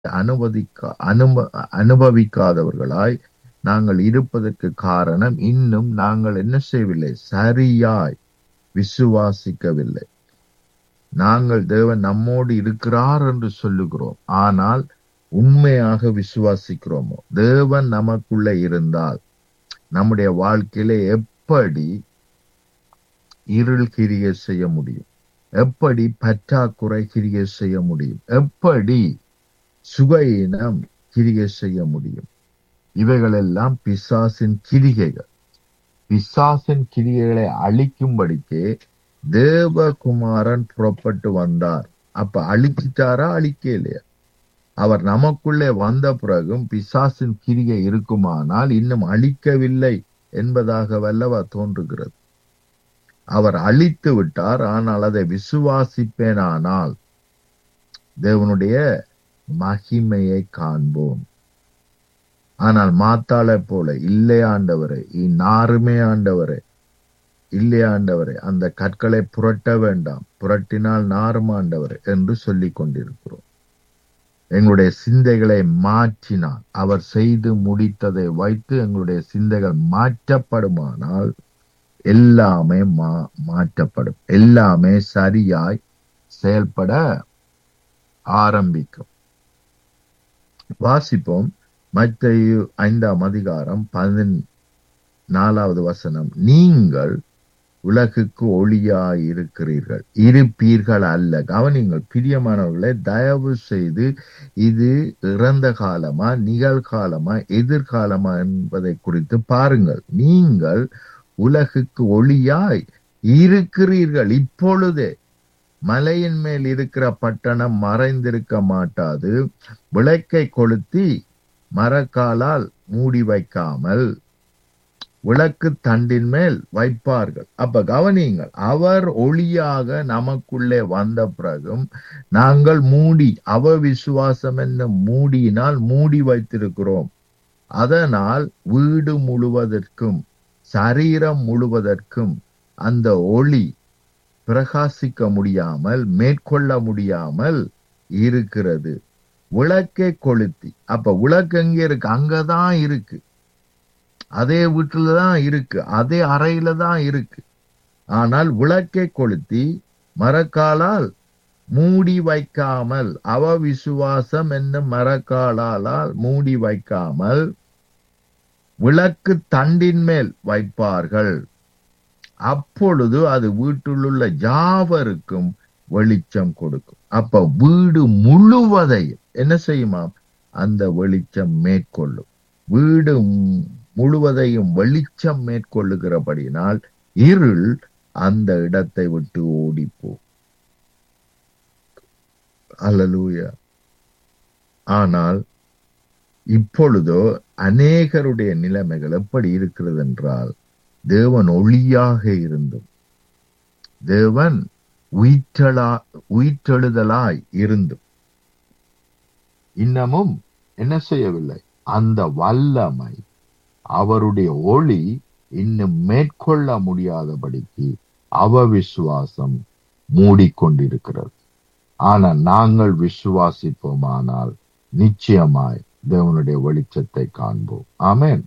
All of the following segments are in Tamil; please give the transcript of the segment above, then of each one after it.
அனுமதிக்க அனும அனுபவிக்காதவர்களாய் நாங்கள் இருப்பதற்கு காரணம் இன்னும் நாங்கள் என்ன செய்யவில்லை சரியாய் விசுவாசிக்கவில்லை நாங்கள் தேவன் நம்மோடு இருக்கிறார் என்று சொல்லுகிறோம் ஆனால் உண்மையாக விசுவாசிக்கிறோமோ தேவன் நமக்குள்ள இருந்தால் நம்முடைய வாழ்க்கையில எப்படி இருள் கிரியை செய்ய முடியும் எப்படி பற்றாக்குறை கிரியை செய்ய முடியும் எப்படி சுகையினம் கிரியை செய்ய முடியும் இவைகளெல்லாம் பிசாசின் கிரிகைகள் பிசாசின் கிரிகைகளை அழிக்கும்படிக்கே தேவகுமாரன் புறப்பட்டு வந்தார் அப்ப அழிச்சிட்டாரா அழிக்க இல்லையா அவர் நமக்குள்ளே வந்த பிறகும் பிசாசின் கிரிகை இருக்குமானால் இன்னும் அழிக்கவில்லை என்பதாக வல்லவா தோன்றுகிறது அவர் அழித்து விட்டார் ஆனால் அதை விசுவாசிப்பேனானால் தேவனுடைய மகிமையை காண்போம் ஆனால் மாத்தாளை போல இல்லை ஆண்டவரே இந்நாருமே ஆண்டவரே இல்லை ஆண்டவரே அந்த கற்களை புரட்ட வேண்டாம் புரட்டினால் நாரும் ஆண்டவரே என்று சொல்லிக் கொண்டிருக்கிறோம் எங்களுடைய சிந்தைகளை மாற்றினால் அவர் செய்து முடித்ததை வைத்து எங்களுடைய சிந்தைகள் மாற்றப்படுமானால் எல்லாமே மா மாற்றப்படும் எல்லாமே சரியாய் செயல்பட ஆரம்பிக்கும் வாசிப்போம் மத்தையு ஐந்தாம் அதிகாரம் பதினாலாவது வசனம் நீங்கள் உலகுக்கு ஒளியாய் இருக்கிறீர்கள் இருப்பீர்கள் அல்ல கவனிங்கள் பிரியமானவர்களை தயவு செய்து இது இறந்த காலமா நிகழ்காலமா எதிர்காலமா என்பதை குறித்து பாருங்கள் நீங்கள் உலகுக்கு ஒளியாய் இருக்கிறீர்கள் இப்பொழுதே மலையின் மேல் இருக்கிற பட்டணம் மறைந்திருக்க மாட்டாது விளக்கை கொளுத்தி மரக்காலால் மூடி வைக்காமல் விளக்கு தண்டின் மேல் வைப்பார்கள் அப்ப கவனியுங்கள் அவர் ஒளியாக நமக்குள்ளே வந்த பிறகும் நாங்கள் மூடி அவ விசுவாசம் என்ன மூடியினால் மூடி வைத்திருக்கிறோம் அதனால் வீடு முழுவதற்கும் சரீரம் முழுவதற்கும் அந்த ஒளி பிரகாசிக்க முடியாமல் மேற்கொள்ள முடியாமல் இருக்கிறது விளக்கை கொளுத்தி அப்ப விளக்கு எங்க இருக்கு அங்கதான் இருக்கு அதே வீட்டுல தான் இருக்கு அதே அறையில தான் இருக்கு ஆனால் விளக்கை கொளுத்தி மரக்காலால் மூடி வைக்காமல் அவ விசுவாசம் என்னும் மரக்காலால் மூடி வைக்காமல் விளக்கு தண்டின் மேல் வைப்பார்கள் அப்பொழுது அது வீட்டிலுள்ள யாவருக்கும் வெளிச்சம் கொடுக்கும் அப்ப வீடு முழுவதையும் என்ன செய்யுமா அந்த வெளிச்சம் மேற்கொள்ளும் வீடு முழுவதையும் வெளிச்சம் மேற்கொள்ளுகிறபடினால் இருள் அந்த இடத்தை விட்டு ஓடிப்போ அல்லலூயா ஆனால் இப்பொழுதோ அநேகருடைய நிலைமைகள் எப்படி இருக்கிறது என்றால் தேவன் ஒளியாக இருந்தும் தேவன் உயிற்றலா உயிற்றெழுதலாய் இருந்தும் இன்னமும் என்ன செய்யவில்லை அந்த வல்லமை அவருடைய ஒளி இன்னும் மேற்கொள்ள முடியாதபடிக்கு அவ விசுவாசம் மூடிக்கொண்டிருக்கிறது ஆனால் நாங்கள் விசுவாசிப்போமானால் நிச்சயமாய் தேவனுடைய வெளிச்சத்தை காண்போம் ஆமேன்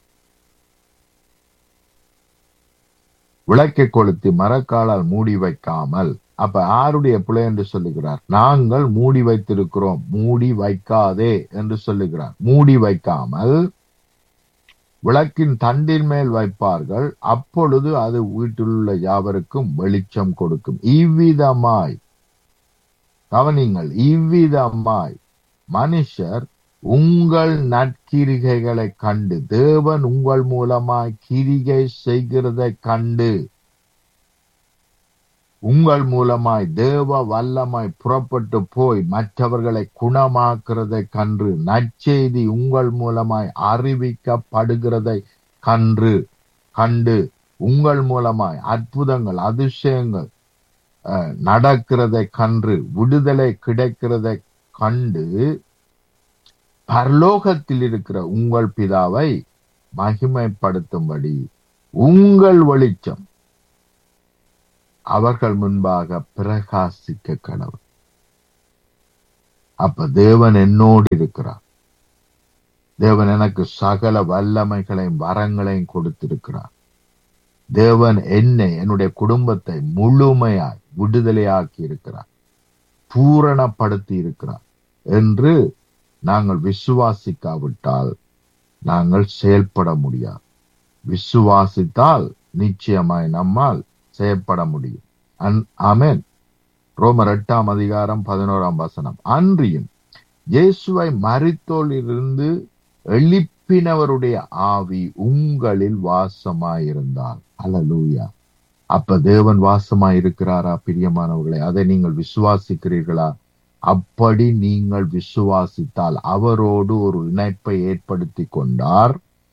விளக்கை கொளுத்தி மரக்காலால் மூடி வைக்காமல் அப்ப யாருடைய பிள்ளை என்று சொல்லுகிறார் நாங்கள் மூடி வைத்திருக்கிறோம் மூடி வைக்காதே என்று சொல்லுகிறார் மூடி வைக்காமல் விளக்கின் தண்டின் மேல் வைப்பார்கள் அப்பொழுது அது வீட்டில் உள்ள யாவருக்கும் வெளிச்சம் கொடுக்கும் இவ்விதமாய் கவனிங்கள் இவ்விதமாய் மனுஷர் உங்கள் நற்கிரிகைகளை கண்டு தேவன் உங்கள் மூலமாய் கிரிகை செய்கிறதை கண்டு உங்கள் மூலமாய் தேவ வல்லமாய் புறப்பட்டு போய் மற்றவர்களை குணமாக்குறதை கன்று நற்செய்தி உங்கள் மூலமாய் அறிவிக்கப்படுகிறதை கன்று கண்டு உங்கள் மூலமாய் அற்புதங்கள் அதிசயங்கள் நடக்கிறதை கன்று விடுதலை கிடைக்கிறதை கண்டு பரலோகத்தில் இருக்கிற உங்கள் பிதாவை மகிமைப்படுத்தும்படி உங்கள் வெளிச்சம் அவர்கள் முன்பாக பிரகாசிக்க கடவுள் அப்ப தேவன் என்னோடு இருக்கிறார் தேவன் எனக்கு சகல வல்லமைகளையும் வரங்களையும் கொடுத்திருக்கிறார் தேவன் என்னை என்னுடைய குடும்பத்தை முழுமையாய் விடுதலையாக்கி இருக்கிறார் பூரணப்படுத்தி இருக்கிறார் என்று நாங்கள் விசுவாசிக்காவிட்டால் நாங்கள் செயல்பட முடியாது விசுவாசித்தால் நிச்சயமாய் நம்மால் செயல்பட முடியும் ஆமேன் ரோமர் எட்டாம் அதிகாரம் பதினோராம் வசனம் அன்றியும் இயேசுவை மறித்தோலிருந்து எழுப்பினவருடைய ஆவி உங்களில் வாசமாயிருந்தால் அலலூயா அப்ப தேவன் வாசமாய் இருக்கிறாரா பிரியமானவர்களே அதை நீங்கள் விசுவாசிக்கிறீர்களா அப்படி நீங்கள் விசுவாசித்தால் அவரோடு ஒரு இணைப்பை ஏற்படுத்தி கொண்டார்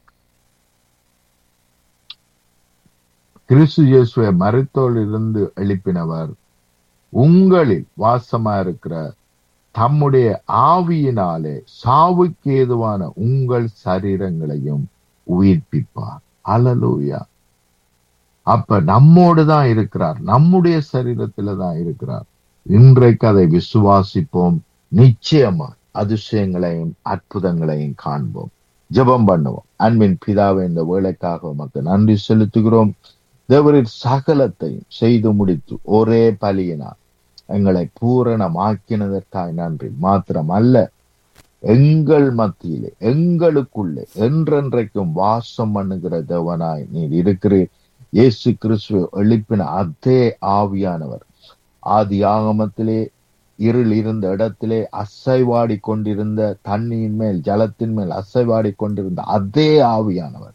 கிறிஸ்து இயேசுவை மருத்தோல் இருந்து எழுப்பினவர் உங்களில் வாசமா இருக்கிற தம்முடைய ஆவியினாலே சாவுக்கு ஏதுவான உங்கள் சரீரங்களையும் உயிர்ப்பிப்பார் அலலூயா அப்ப நம்மோடு தான் இருக்கிறார் நம்முடைய சரீரத்துல தான் இருக்கிறார் இன்றைக்கு அதை விசுவாசிப்போம் நிச்சயமா அதிசயங்களையும் அற்புதங்களையும் காண்போம் ஜெபம் பண்ணுவோம் அன்பின் பிதாவை இந்த வேலைக்காக உமக்கு நன்றி செலுத்துகிறோம் தேவரின் சகலத்தையும் செய்து முடித்து ஒரே பலியினால் எங்களை பூரணமாக்கினதற்காய் நன்றி மாத்திரம் அல்ல எங்கள் மத்தியிலே எங்களுக்குள்ளே என்றென்றைக்கும் வாசம் பண்ணுகிற தேவனாய் நீர் இருக்கிறீர் இயேசு கிறிஸ்துவ எழுப்பின அதே ஆவியானவர் ஆதி ஆகமத்திலே இருள் இருந்த இடத்திலே அசைவாடி கொண்டிருந்த தண்ணியின் மேல் ஜலத்தின் மேல் அசைவாடி கொண்டிருந்த அதே ஆவியானவர்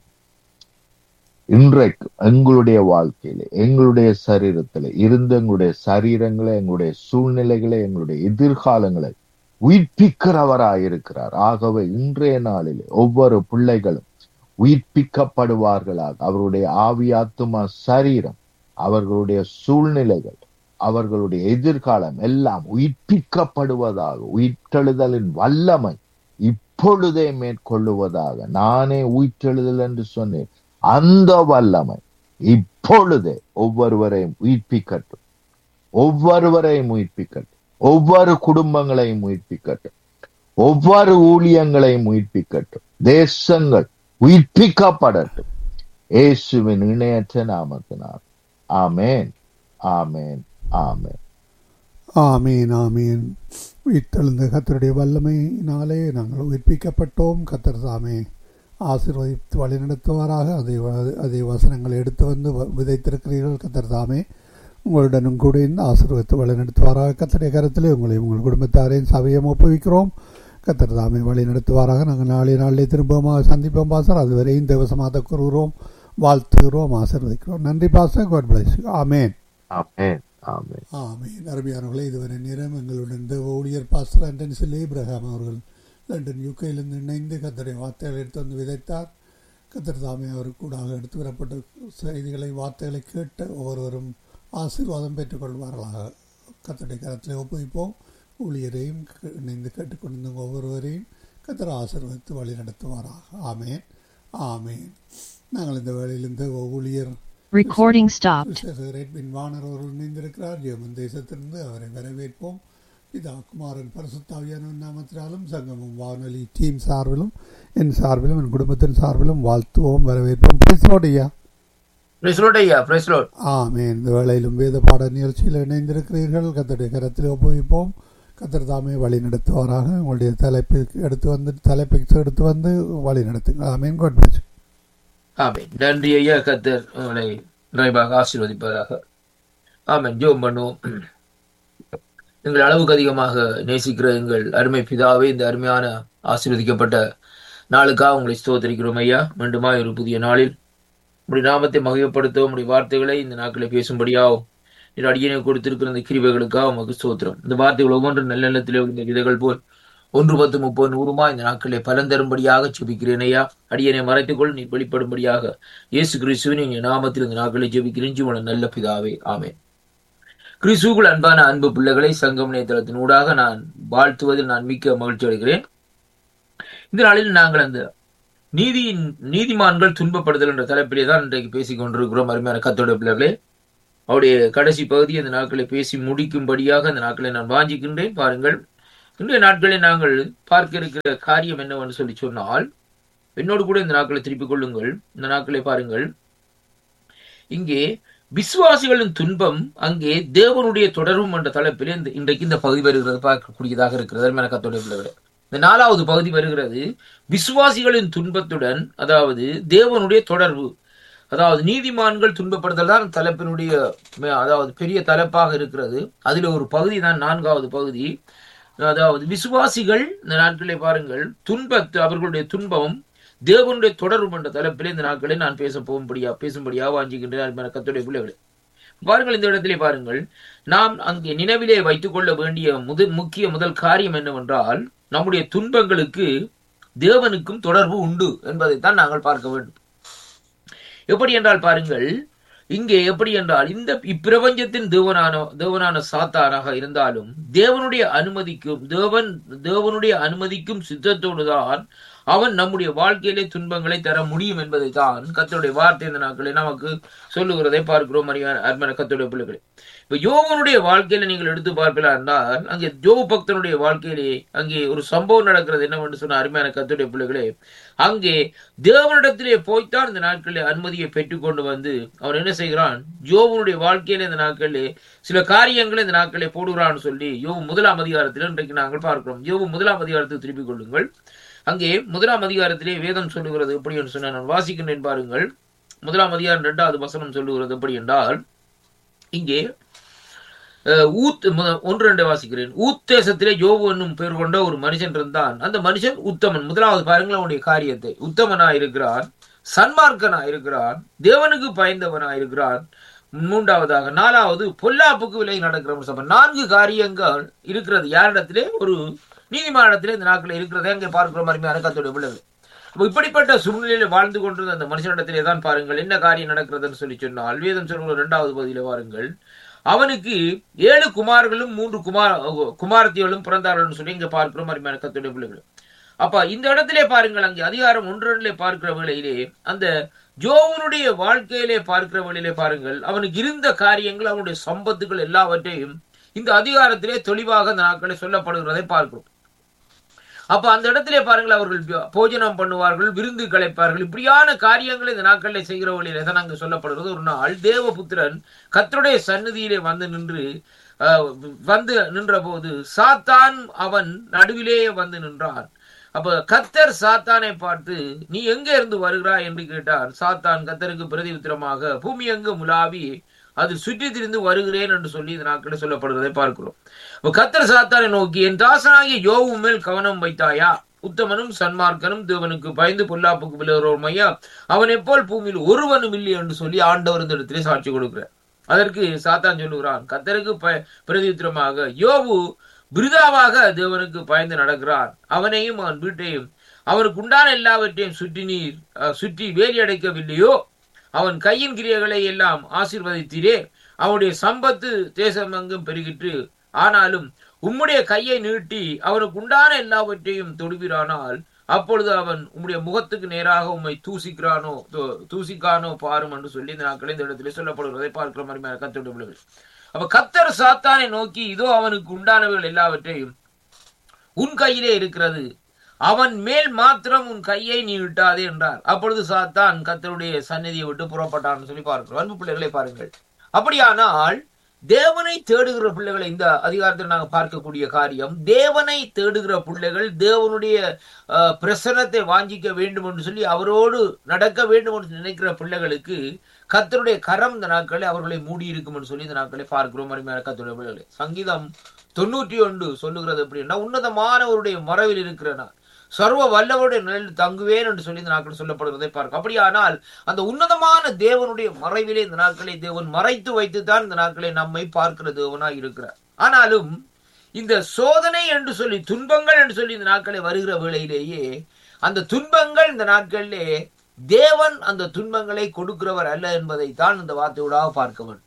இன்றைக்கு எங்களுடைய வாழ்க்கையில எங்களுடைய சரீரத்துல இருந்த எங்களுடைய சரீரங்களை எங்களுடைய சூழ்நிலைகளை எங்களுடைய எதிர்காலங்களை உயிர்ப்பிக்கிறவராய் இருக்கிறார் ஆகவே இன்றைய நாளிலே ஒவ்வொரு பிள்ளைகளும் உயிர்ப்பிக்கப்படுவார்களாக அவருடைய ஆவியாத்துமா சரீரம் அவர்களுடைய சூழ்நிலைகள் அவர்களுடைய எதிர்காலம் எல்லாம் உயிர்ப்பிக்கப்படுவதாக உயிர்த்தெழுதலின் வல்லமை இப்பொழுதே மேற்கொள்ளுவதாக நானே உயிர்த்தெழுதல் என்று சொன்னேன் அந்த வல்லமை இப்பொழுதே ஒவ்வொருவரையும் உயிர்ப்பிக்கட்டும் ஒவ்வொருவரையும் உயிர்ப்பிக்கட்டும் ஒவ்வொரு குடும்பங்களையும் உயிர்ப்பிக்கட்டும் ஒவ்வொரு ஊழியங்களையும் உயிர்ப்பிக்கட்டும் தேசங்கள் உயிர்ப்பிக்கப்படட்டும் இயேசுவின் இணையற்ற நாமத்தினார் ஆமேன் ஆமேன் ஆமேன் ஆமீன் ஆமீன் உயிர்த்தெழுந்த கத்தருடைய வல்லமையினாலே நாங்கள் உயிர்ப்பிக்கப்பட்டோம் கத்தர் தாமே ஆசீர்வதித்து வழிநடத்துவாராக அதை அதே வசனங்களை எடுத்து வந்து விதைத்திருக்கிறீர்கள் கத்தர் தாமே உங்களுடனும் கூட இந்த ஆசீர்வதித்து வழிநடத்துவாராக கத்தருடைய கருத்திலே உங்களையும் உங்கள் குடும்பத்தாரையும் சபையும் ஒப்புவிக்கிறோம் கத்தர் தாமே வழி நடத்துவாராக நாங்கள் நாளை நாளிலே திரும்பமாக சந்திப்போம் பாசர் அதுவரை இந்த வசமாக கூறுகிறோம் வாழ்த்துகிறோம் ஆசீர்வதிக்கிறோம் நன்றி பாசர் God bless amen amen amen amen அருமையானவர்களே இதுவரை நேரம் எங்களுடன் இந்த ஊழியர் பாஸ்டர் ஆண்டன் சிலே இப்ரஹாம் அவர்கள் லண்டன் யூகேயிலிருந்து இணைந்து கத்தரை வார்த்தைகளை எடுத்து வந்து விதைத்தார் கத்தர் தாமே அவருக்கு கூட எடுத்து வரப்பட்ட செய்திகளை வார்த்தைகளை கேட்டு ஒவ்வொருவரும் ஆசீர்வாதம் பெற்றுக்கொள்வார்களாக கத்தருடைய கரத்தில் ஒப்புவிப்போம் ஊழியரையும் இணைந்து கேட்டுக்கொண்டிருந்த ஒவ்வொருவரையும் கத்தர் ஆசீர்வதித்து வழி நடத்துவாராக ஆமேன் ஆமேன் நாங்கள் இந்த வேளையில் இந்த ஊழியர் Recording stopped. ரெட்பின் வானர் அவர்கள் இணைந்திருக்கிறார் ஜெர்மன் தேசத்திலிருந்து அவரை வரவேற்போம் இதா குமாரன் பரிசுத்தாவியான நாமத்தினாலும் சங்கமும் வானொலி டீம் சார்பிலும் என் சார்பிலும் என் குடும்பத்தின் சார்பிலும் வாழ்த்துவோம் வரவேற்போம் பிரிசோடையா பிரைஸ்லோட் பிரைஸ்லோட் ஆமே இந்த வேளையிலும் வேத பாட நிகழ்ச்சியில் இணைந்திருக்கிறீர்கள் கத்தருடைய கரத்தில் ஒப்புவிப்போம் கத்தர் தாமே வழி நடத்துவாராக உங்களுடைய தலைப்பு எடுத்து வந்து தலைப்பை எடுத்து வந்து வழி நடத்துங்க ஆமேன் கோட் பிளஸ் ஆமென் நன்றி ஐயா கத்தர் உங்களை நிறைவாக ஆசீர்வதிப்பதாக ஆமென் ஜோம் பண்ணுவோம் எங்கள் அளவுக்கு அதிகமாக நேசிக்கிற எங்கள் அருமை பிதாவே இந்த அருமையான ஆசீர்வதிக்கப்பட்ட நாளுக்காக உங்களை ஸ்தோத்தரிக்கிறோம் ஐயா மீண்டுமா ஒரு புதிய நாளில் உடைய நாமத்தை மகிழப்படுத்தவும் உடைய வார்த்தைகளை இந்த நாட்களை பேசும்படியாகவும் இந்த அடியனை கொடுத்திருக்கிற இந்த கிருபைகளுக்காக உமக்கு ஸ்தோத்திரம் இந்த வார்த்தைகள் ஒவ்வொன்றும் நல்ல நிலத்திலே இந்த விதைகள் போல் ஒன்று பத்து முப்பது நூறுமா இந்த நாட்களை பலன் தரும்படியாக ஜெபிக்கிறேன் ஐயா அடியனை மறைத்துக்கொள் நீ வெளிப்படும்படியாக இயேசு கிறிஸ்துவின் என் நாமத்தில் இந்த நாட்களை ஜெபிக்கிறேன் ஜீவன நல்ல பிதாவே ஆமென் கிறிஸ்துக்குள் அன்பான அன்பு பிள்ளைகளை சங்கம் நேத்தளத்தின் ஊடாக நான் வாழ்த்துவதில் நான் மிக்க மகிழ்ச்சி அடைகிறேன் இந்த நாளில் நாங்கள் அந்த நீதியின் நீதிமான்கள் துன்பப்படுதல் என்ற தலைப்பிலே தான் இன்றைக்கு பேசிக் கொண்டிருக்கிறோம் அருமையான கத்தோட பிள்ளைகளே அவருடைய கடைசி பகுதி அந்த நாட்களை பேசி முடிக்கும்படியாக அந்த நாட்களை நான் வாஞ்சிக்கின்றேன் பாருங்கள் இன்றைய நாட்களில் நாங்கள் பார்க்க இருக்கிற காரியம் என்னவென்று சொல்லி சொன்னால் என்னோடு கூட இந்த நாட்களை திருப்பிக் கொள்ளுங்கள் இந்த நாட்களை பாருங்கள் இங்கே விசுவாசிகளின் துன்பம் அங்கே தேவனுடைய தொடர்பும் என்ற தலைப்பில் இந்த இன்றைக்கு இந்த பகுதி வருகிறது பார்க்கக்கூடியதாக இருக்கிறது அருமையான கத்தோடைய பிள்ளைகளே இந்த நாலாவது பகுதி வருகிறது விசுவாசிகளின் துன்பத்துடன் அதாவது தேவனுடைய தொடர்பு அதாவது நீதிமான்கள் துன்பப்படுதல் தான் தலைப்பினுடைய மே- அதாவது பெரிய தலைப்பாக இருக்கிறது அதில் ஒரு பகுதி தான் நான்காவது பகுதி அதாவது விசுவாசிகள் இந்த நாட்களை பாருங்கள் துன்பத்து அவர்களுடைய துன்பம் தேவனுடைய தொடர்பு என்ற தலைப்பில் இந்த நாட்களை நான் பேச போகும்படியா பேசும்படியா வாஞ்சிக்கின்றேன் அருமையான கர்த்தருடைய பிள்ளைகளே பாருங்கள் இந்த இடத்திலே பாருங்கள் நாம் அங்கே நினைவிலே வைத்துக் கொள்ள வேண்டிய முதல் முக்கிய முதல் காரியம் என்னவென்றால் நம்முடைய துன்பங்களுக்கு தேவனுக்கும் தொடர்பு உண்டு என்பதைத்தான் நாங்கள் பார்க்க வேண்டும் எப்படி என்றால் பாருங்கள் இங்கே எப்படி என்றால் இந்த இப்பிரபஞ்சத்தின் தேவனான தேவனான சாத்தானாக இருந்தாலும் தேவனுடைய அனுமதிக்கும் தேவன் தேவனுடைய அனுமதிக்கும் சித்தத்தோடுதான் அவன் நம்முடைய வாழ்க்கையிலே துன்பங்களை தர முடியும் என்பதைத்தான் கத்தருடைய வார்த்தை இந்த நாட்களை நமக்கு சொல்லுகிறதை பார்க்கிறோம் அருமையான அருமையான கத்தருடைய பிள்ளைகளை இப்ப யோவனுடைய வாழ்க்கையில நீங்கள் எடுத்து பார்ப்பீர்களா என்றால் அங்கே ஜோ பக்தனுடைய வாழ்க்கையிலே அங்கே ஒரு சம்பவம் நடக்கிறது என்னவென்று சொன்ன அருமையான கத்தருடைய பிள்ளைகளே அங்கே தேவனிடத்திலே போய்த்தான் இந்த நாட்களில் அனுமதியை பெற்றுக்கொண்டு வந்து அவன் என்ன செய்கிறான் யோவனுடைய வாழ்க்கையில இந்த நாட்களிலே சில காரியங்களை இந்த நாட்களை போடுகிறான்னு சொல்லி யோவு முதலாம் அதிகாரத்தில் இன்றைக்கு நாங்கள் பார்க்கிறோம் யோவு முதலாம் அதிகாரத்துக்கு திருப்பிக் கொள்ளுங்கள் அங்கே முதலாம் அதிகாரத்திலே வேதம் சொல்லுகிறது எப்படி என்று சொன்ன நான் வாசிக்கின்றேன் பாருங்கள் முதலாம் அதிகாரம் இரண்டாவது வசனம் சொல்லுகிறது எப்படி என்றால் இங்கே அஹ், ஊத் மு- ஒன்று ரெண்டு வாசிக்கிறேன் ஊத் தேசத்திலே யோபு என்னும் பேர் கொண்ட ஒரு மனுஷன் இருந்தான் அந்த மனுஷன் உத்தமன் முதலாவது பாருங்கள் அவனுடைய காரியத்தை உத்தமனா இருக்கிறான் சன்மார்க்கனா இருக்கிறான் தேவனுக்கு பயந்தவனா இருக்கிறான் மூன்றாவதாக நாலாவது பொல்லாப்புக்கு விலை நடக்கிற சபை நான்கு காரியங்கள் இருக்கிறது யாரிடத்திலே ஒரு நீதிமானிடத்திலே இந்த நாட்களில் இருக்கிறதை அங்கே பார்க்கிற மாதிரி கத்தோடைய பிள்ளைகள் அப்ப இப்படிப்பட்ட சூழ்நிலையில வாழ்ந்து கொண்டிருந்த அந்த மனுஷனிடத்திலே தான் பாருங்கள் என்ன காரியம் நடக்கிறதுன்னு சொல்லி சொன்னால் வேதம் சொல்கிற இரண்டாவது பகுதியில பாருங்கள் அவனுக்கு ஏழு குமார்களும் மூன்று குமார் குமாரத்திகளும் பிறந்தார்கள் சொல்லி இங்க பார்க்கிறோம் அருமையான கத்துடைய பிள்ளைகள் அப்ப இந்த இடத்திலே பாருங்கள் அங்கே அதிகாரம் ஒன்றொன்றிலே பார்க்கிற வேளையிலே அந்த ஜோவனுடைய வாழ்க்கையிலே பார்க்கிற வேளையிலே பாருங்கள் அவனுக்கு இருந்த காரியங்கள் அவனுடைய சம்பத்துகள் எல்லாவற்றையும் இந்த அதிகாரத்திலே தெளிவாக அந்த நாட்களை சொல்லப்படுகிறதை பார்க்கிறோம் அப்ப அந்த இடத்திலே பாருங்கள் அவர்கள் ப- போஜனம் பண்ணுவார்கள் விருந்து கலைப்பார்கள் இப்படியான காரியங்களை இந்த நாட்களில் செய்கிற வழியிலே தான் அங்கு சொல்லப்படுகிறது ஒரு நாள் தேவபுத்திரன் கர்த்தருடைய சந்நிதியிலே வந்து நின்று அஹ், வந்து நின்ற போது சாத்தான் அவன் நடுவிலேயே வந்து நின்றான் அப்ப கத்தர் சாத்தானை பார்த்து நீ எங்க இருந்து வருகிறாய் என்று கேட்டார் சாத்தான் கத்தருக்கு பிரதி உத்திரமாக பூமி எங்கு முலாவி அது சுற்றி திரிந்து வருகிறேன் என்று சொல்லி இந்த நாட்களில் சொல்லப்படுவதை பார்க்கிறோம் அப்ப கத்தர் சாத்தானை நோக்கி என் தாசனாகிய யோவு மேல் கவனம் வைத்தாயா உத்தமனும் சன்மார்க்கனும் தேவனுக்கு பயந்து பொல்லாப்புக்கு விழுகிறோம் ஐயா அவன் எப்போல் பூமியில் ஒருவனும் இல்லை என்று சொல்லி ஆண்டவர் இந்த இடத்திலே சாட்சி கொடுக்கிறார் அதற்கு சாத்தான் சொல்லுகிறான் கத்தருக்கு ப- பிரதியுத்தரமாக யோவு பிரிதாவாக தேவனுக்கு பயந்து நடக்கிறான் அவனையும் அவன் வீட்டையும் அவனுக்கு உண்டான எல்லாவற்றையும் சுற்றி நீர் அஹ், சுற்றி வேலி அடைக்கவில்லையோ அவன் கையின் கிரியைகளை எல்லாம் ஆசீர்வதித்தீரே அவனுடைய சம்பத்து தேசம் எங்கும் பெருகிற்று ஆனாலும் உம்முடைய கையை நீட்டி அவனுக்கு உண்டான எல்லாவற்றையும் தொடுகிறானால் அப்பொழுது அவன் உம்முடைய முகத்துக்கு நேராக உம்மை தூசிக்கிறானோ தூ- தூசிக்கானோ பாரும் என்று சொல்லி இந்த நாட்களில் இந்த இடத்திலே சொல்லப்படுவதை பார்க்கிற மாதிரி கத்தோட பிள்ளைகள் அப்ப கத்தர் சாத்தானை நோக்கி இதோ அவனுக்கு உண்டானவைகள் எல்லாவற்றையும் உன் கையிலே இருக்கிறது அவன் மேல் மாத்திரம் உன் கையை நீ விட்டாதே என்றார் அப்பொழுது சாத்தான் கத்தருடைய சந்நிதியை விட்டு புறப்பட்டான்னு சொல்லி பார்க்கிறோம் அன்பு பிள்ளைகளை பாருங்கள் அப்படியானால் தேவனை தேடுகிற பிள்ளைகளை இந்த அதிகாரத்தில் நாங்கள் பார்க்கக்கூடிய காரியம் தேவனை தேடுகிற பிள்ளைகள் தேவனுடைய அஹ், பிரசன்னத்தை வாஞ்சிக்க வேண்டும் என்று சொல்லி அவரோடு நடக்க வேண்டும் என்று நினைக்கிற பிள்ளைகளுக்கு கர்த்தருடைய கரம் இந்த நாட்களை அவர்களை மூடி இருக்கும் என்று சொல்லி இந்த நாட்களை பார்க்கிறோம் அருமையான கர்த்தருடைய பிள்ளைகளை சங்கீதம் தொண்ணூற்றி ஒன்று சொல்லுகிறது எப்படின்னா உன்னதமானவருடைய மறைவில் இருக்கிற நான் சர்வ வல்லவருடைய நிலையில் தங்குவேன் என்று சொல்லி இந்த நாட்கள் சொல்லப்படுவதை பார்க்க அப்படியானால் அந்த உன்னதமான தேவனுடைய மறைவிலே இந்த நாட்களை தேவன் மறைத்து வைத்துத்தான் இந்த நாட்களை நம்மை பார்க்கிற தேவனாய் இருக்கிறார் ஆனாலும் இந்த சோதனை என்று சொல்லி துன்பங்கள் என்று சொல்லி இந்த நாட்களை வருகிற வேளையிலேயே அந்த துன்பங்கள் இந்த நாட்களிலே தேவன் அந்த துன்பங்களை கொடுக்கிறவர் அல்ல என்பதை தான் இந்த வார்த்தையோடாக பார்க்க வேண்டும்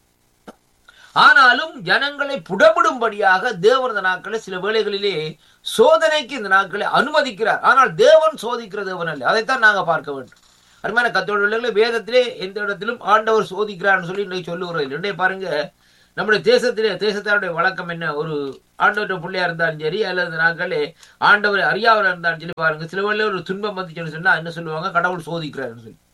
ஆனாலும் ஜனங்களை புடமிடும்படியாக தேவன் இந்த நாட்களை சில வேளைகளிலே சோதனைக்கு இந்த நாட்களை அனுமதிக்கிறார் ஆனால் தேவன் சோதிக்கிற தேவன் அல்ல அதைத்தான் நாங்க பார்க்க வேண்டும் அருமையான கத்தோட வேதத்திலே எந்த இடத்திலும் ஆண்டவர் சோதிக்கிறார்னு சொல்லி இன்றைக்கு சொல்லுகிறோம் இல்லை பாருங்க நம்முடைய தேசத்திலே தேசத்தாருடைய வழக்கம் என்ன ஒரு ஆண்டவர்கிட்ட பிள்ளையா இருந்தாலும் சரி அல்லது நாங்களே ஆண்டவர் அறியாமல் இருந்தாலும் சரி பாருங்க சில வேளையில ஒரு துன்பம் வந்துச்சுன்னு சொன்னா என்ன சொல்லுவாங்க கடவுள் சோதிக்கிறாருன்னு சொல்லி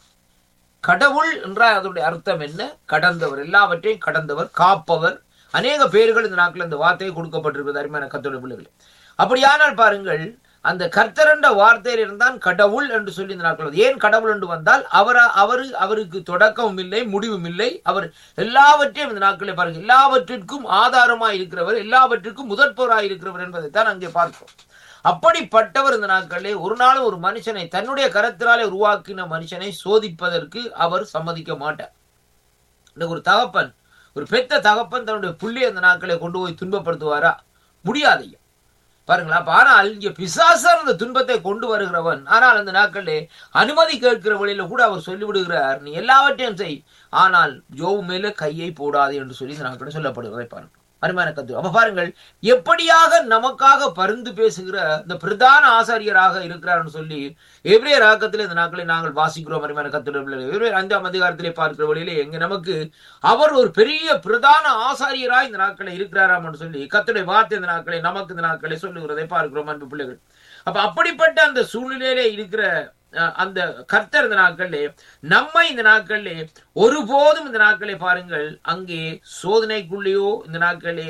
கடவுள் என்றால் அதனுடைய அர்த்தம் என்ன கடந்தவர் எல்லாவற்றையும் கடந்தவர் காப்பவர் அநேக பேர்கள் இந்த நாட்கள் இந்த வார்த்தையை கொடுக்கப்பட்டிருக்கிறது அருமையான கத்தோட பிள்ளைகள் அப்படியானால் பாருங்கள் அந்த கர்த்தர் என்ற வார்த்தையில் இருந்தான் கடவுள் என்று சொல்லி இந்த நாட்கள் வந்து. ஏன் கடவுள் என்று வந்தால் அவர் அவரு அவருக்கு தொடக்கமும் இல்லை முடிவும் இல்லை அவர் எல்லாவற்றையும் இந்த நாட்களை பாருங்க எல்லாவற்றிற்கும் ஆதாரமாய் இருக்கிறவர் எல்லாவற்றிற்கும் முதற்போராய் இருக்கிறவர் என்பதைத்தான் அங்கே பார்க்கிறோம் அப்படிப்பட்டவர் இந்த நாட்களிலே ஒரு நாளும் ஒரு மனுஷனை தன்னுடைய கரத்தினாலே உருவாக்கின மனுஷனை சோதிப்பதற்கு அவர் சம்மதிக்க மாட்டார் இந்த ஒரு தகப்பன் ஒரு பெத்த தகப்பன் தன்னுடைய புள்ளி அந்த நாட்களை கொண்டு போய் துன்பப்படுத்துவாரா முடியாதையா பாருங்களா அப்ப ஆனால் இங்க பிசாசர் அந்த துன்பத்தை கொண்டு வருகிறவன் ஆனால் அந்த நாட்களிலே அனுமதி கேட்கிற வழியில கூட அவர் சொல்லிவிடுகிறார் நீ எல்லாவற்றையும் செய் ஆனால் யோவு மேல கையை போடாது என்று சொல்லி இந்த நாட்களில் சொல்லப்படுவதை பாருங்க அருமையான கத்து அப்ப பாருங்கள் எப்படியாக நமக்காக பருந்து பேசுகிற இந்த பிரதான ஆசாரியராக இருக்கிறார்னு சொல்லி எவ்ரே ராக்கத்தில் இந்த நாட்களை நாங்கள் வாசிக்கிறோம் அருமையான கத்துடைய எவ்ரே அஞ்சாம் அதிகாரத்திலே பார்க்கிற வழியிலே எங்க நமக்கு அவர் ஒரு பெரிய பிரதான ஆசாரியராய் இந்த நாட்களை இருக்கிறாராம் சொல்லி கத்துடைய வார்த்தை இந்த நாட்களை நமக்கு இந்த நாட்களை சொல்லுகிறதை பார்க்கிறோம் அன்பு பிள்ளைகள் அப்ப அப்படிப்பட்ட அந்த சூழ்நிலையிலே இருக்கிற அஹ், அந்த கர்த்தர் இந்த நாட்களிலே நம்மை இந்த நாட்களிலே ஒருபோதும் இந்த நாட்களை பாருங்கள் அங்கே சோதனைக்குள்ளேயோ இந்த நாட்களிலே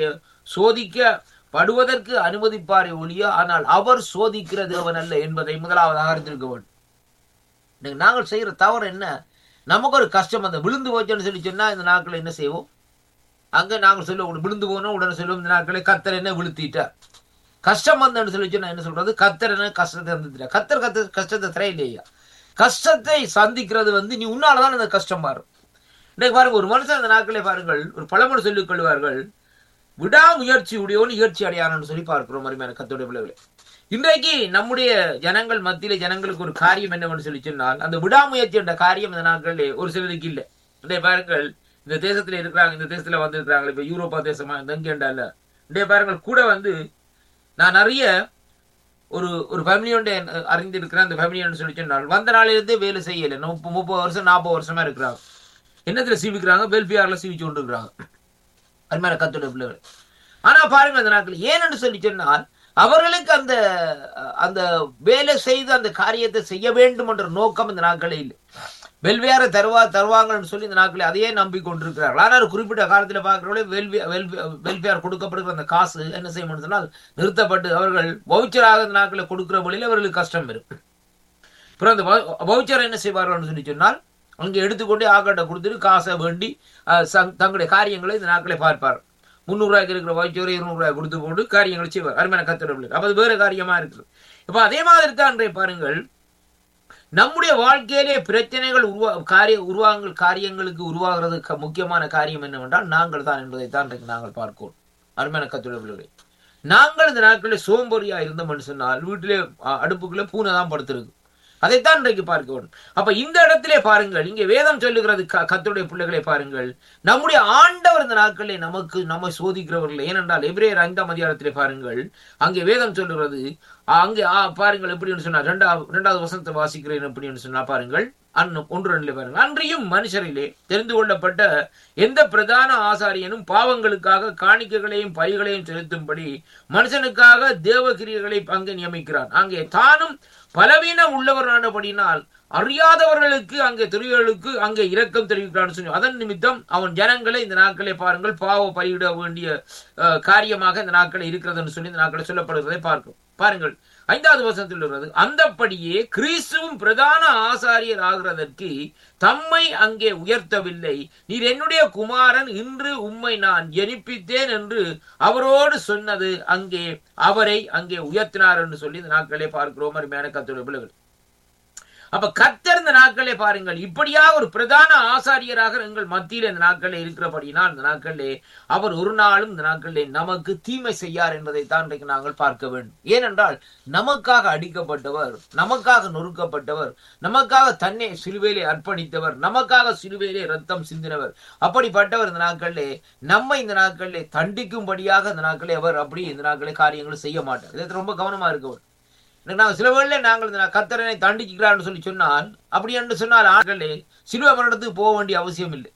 சோதிக்கப்படுவதற்கு அனுமதிப்பாரே ஒழிய ஆனால் அவர் சோதிக்கிற தேவன் அல்ல என்பதை முதலாவதாக அறிந்திருக்க வேண்டும் இன்னைக்கு நாங்கள் செய்யற தவறு என்ன நமக்கு ஒரு கஷ்டம் அந்த விழுந்து போச்சுன்னு சொல்லி சொன்னா இந்த நாட்கள் என்ன செய்வோம் அங்க நாங்கள் சொல்லுவோம் விழுந்து போனோம் உடனே சொல்லுவோம் இந்த நாட்களை கத்தர் என்ன விழுத்திட்டார் கஷ்டம் வந்தேன்னு சொல்லி சொன்னா என்ன சொல்றது கத்தர் என்ன கஷ்டத்தை தந்துட்டார் கத்தர் கத்த கஷ்டத்தை தர இல்லையா கஷ்டத்தை சந்திக்கிறது வந்து நீ உன்னாலதான் இந்த கஷ்டம் மாறும் இன்னைக்கு பாருங்க ஒரு மனுஷன் அந்த நாட்களே பாருங்கள் ஒரு பழமொழி சொல்லிக் கொள்வார்கள் விடாமுயற்சி உடையோன்னு இயற்சி அடையாளம்னு சொல்லி பார்க்கிறோம் அருமையான கத்தோடைய பிள்ளைகளை இன்றைக்கு நம்முடைய ஜனங்கள் மத்தியில ஜனங்களுக்கு ஒரு காரியம் என்னவென்று சொல்லி சொன்னால் அந்த விடாமுயற்சி என்ற காரியம் இந்த நாட்களிலே ஒரு சிலருக்கு இல்லை இன்றைய பாருங்கள் இந்த தேசத்துல இருக்கிறாங்க இந்த தேசத்துல வந்திருக்கிறாங்க இப்ப யூரோப்பா தேசமா இந்த இங்கேண்டால இன்றைய பாருங்கள் கூட வந்து நான் நிறைய ஒரு ஒரு ஃபேமிலியோட அறிந்திருக்கிறேன் அந்த ஃபேமிலியோட சொல்லி சொன்னால் வந்த நாளிலிருந்தே வேலை செய்யலை முப்பது முப்பது வருஷம் நாற்பது வருஷமா இருக்கிறாங்க என்னத்துல சீவிக்கிறாங்க வெல்ஃபியார்ல சீவிச்சு கொண்டு இருக்கிறாங்க அது மாதிரி கத்தோட பிள்ளைகள் ஆனா பாருங்க அந்த நாட்கள் ஏன்னு சொல்லி சொன்னால் அவர்களுக்கு அந்த அந்த வேலை செய்து அந்த காரியத்தை செய்ய வேண்டும் என்ற நோக்கம் இந்த நாட்களே இல்லை வெல்வியார தருவா தருவாங்கன்னு சொல்லி இந்த நாட்களை அதையே நம்பி கொண்டிருக்கிறார்கள் ஆனால் ஒரு குறிப்பிட்ட காலத்தில் பார்க்கிறவங்களே வெல்வி வெல்ஃபேர் கொடுக்கப்படுகிற அந்த காசு என்ன செய்ய சொன்னால் நிறுத்தப்பட்டு அவர்கள் வவுச்சராக இந்த நாட்களை கொடுக்கிற வழியில் அவர்களுக்கு கஷ்டம் வரும் அப்புறம் அந்த வவுச்சர் என்ன செய்வார்கள் சொல்லி சொன்னால் அங்கே எடுத்துக்கொண்டு ஆக்கட்டை கொடுத்துட்டு காசை வேண்டி அஹ், சங்- தங்களுடைய காரியங்களை இந்த நாட்களை பார்ப்பார் முந்நூறுரூவாய்க்கு இருக்கிற வவுச்சர் இருநூறுவாய் கொடுத்து போட்டு காரியங்களை செய்வார் அருமையான கத்திரப்பிள்ளை அப்போ அது வேறு காரியமா இருக்குது இப்போ அதே மாதிரி தான் இன்றைய பாருங்கள் நம்முடைய வாழ்க்கையிலே பிரச்சனைகள் உருவா காரிய உருவாங்கள் காரியங்களுக்கு உருவாகிறதுக்கு முக்கியமான காரியம் என்னவென்றால் நாங்கள் தான் என்பதைத்தான் இன்றைக்கு நாங்கள் பார்க்கிறோம் அருமையான கத்துள்ளவர்களே நாங்கள் இந்த நாட்களில் சோம்பேறியா இருந்தோம்னு சொன்னால் வீட்டிலே அ, அடுப்புக்குள்ளே பூனை தான் படுத்திருக்கு அதைத்தான் இன்றைக்கு பார்க்க வேண்டும் அப்ப இந்த இடத்திலே பாருங்கள் இங்கே வேதம் சொல்லுகிறது க- கர்த்தருடைய பிள்ளைகளை பாருங்கள் நம்முடைய ஆண்டவர் இந்த நாட்களிலே நமக்கு நம்மை சோதிக்கிறவர்கள் ஏனென்றால் எபிரேயர் ஐந்தாம் அதிகாரத்திலே பாருங்கள் அங்கே வேதம் சொல்லுகிறது அங்கே ஆ, பாருங்கள் எப்படின்னு சொன்னா ரெண்டாவது ரெண்டாவது வசனத்தை வாசிக்கிறேன் எப்படின்னு சொன்னா பாருங்கள் அன்னும் ஒன்று ரெண்டுல பாருங்க அன்றியும் மனுஷரிலே தெரிந்து கொள்ளப்பட்ட எந்த பிரதான ஆசாரியனும் பாவங்களுக்காக காணிக்கைகளையும் பலிகளையும் செலுத்தும்படி மனுஷனுக்காக தேவகிரியர்களை அங்கே நியமிக்கிறான் அங்கே தானும் பலவீனம் உள்ளவரானபடினால் அறியாதவர்களுக்கு அங்கே துறைகளுக்கு அங்கே இரக்கம் தெரிவிக்கிறான்னு சொல்லி அதன் நிமித்தம் அவன் ஜனங்களை இந்த நாட்களை பாருங்கள் பாவ பலியிட வேண்டிய அஹ், காரியமாக இந்த நாட்கள் இருக்கிறதுன்னு சொல்லி இந்த நாட்களை சொல்லப்படுகிறதை பார்க்கும் பாருங்கள் ஐந்தாவது வசனத்தில் உள்ளது அந்தப்படியே கிறிஸ்துவும் பிரதான ஆசாரியர் ஆகிறதற்கு தம்மை அங்கே உயர்த்தவில்லை நீர் என்னுடைய குமாரன் இன்று உம்மை நான் ஜெனிப்பித்தேன் என்று அவரோடு சொன்னது அங்கே அவரை அங்கே உயர்த்தினார் என்று சொல்லி இந்த நாட்களே பார்க்கிறோம் அருமையான கத்தோட பிள்ளைகள் அப்ப கத்தர் இந்த நாட்களே பாருங்கள் இப்படியாக ஒரு பிரதான ஆசாரியராக எங்கள் மத்தியில் இந்த நாட்களில் இருக்கிறபடினால் இந்த நாட்களிலே அவர் ஒரு நாளும் இந்த நாட்களிலே நமக்கு தீமை செய்யார் என்பதை தான் இன்றைக்கு நாங்கள் பார்க்க வேண்டும் ஏனென்றால் நமக்காக அடிக்கப்பட்டவர் நமக்காக நொறுக்கப்பட்டவர் நமக்காக தன்னை சிலுவையிலே அர்ப்பணித்தவர் நமக்காக சிலுவையிலே ரத்தம் சிந்தினவர் அப்படிப்பட்டவர் இந்த நாட்களிலே நம்மை இந்த நாட்களிலே தண்டிக்கும்படியாக இந்த நாட்களே அவர் அப்படி இந்த நாட்களே காரியங்களை செய்ய மாட்டார் இதை ரொம்ப கவனமா இருக்கவர் நாங்கள் சில வேளையில நாங்கள் இந்த கத்தரனை தண்டிக்கிறான்னு சொல்லி சொன்னால் அப்படி என்று சொன்னால் ஆண்களே சிலுவை மரணத்துக்கு போக வேண்டிய அவசியம் இல்லை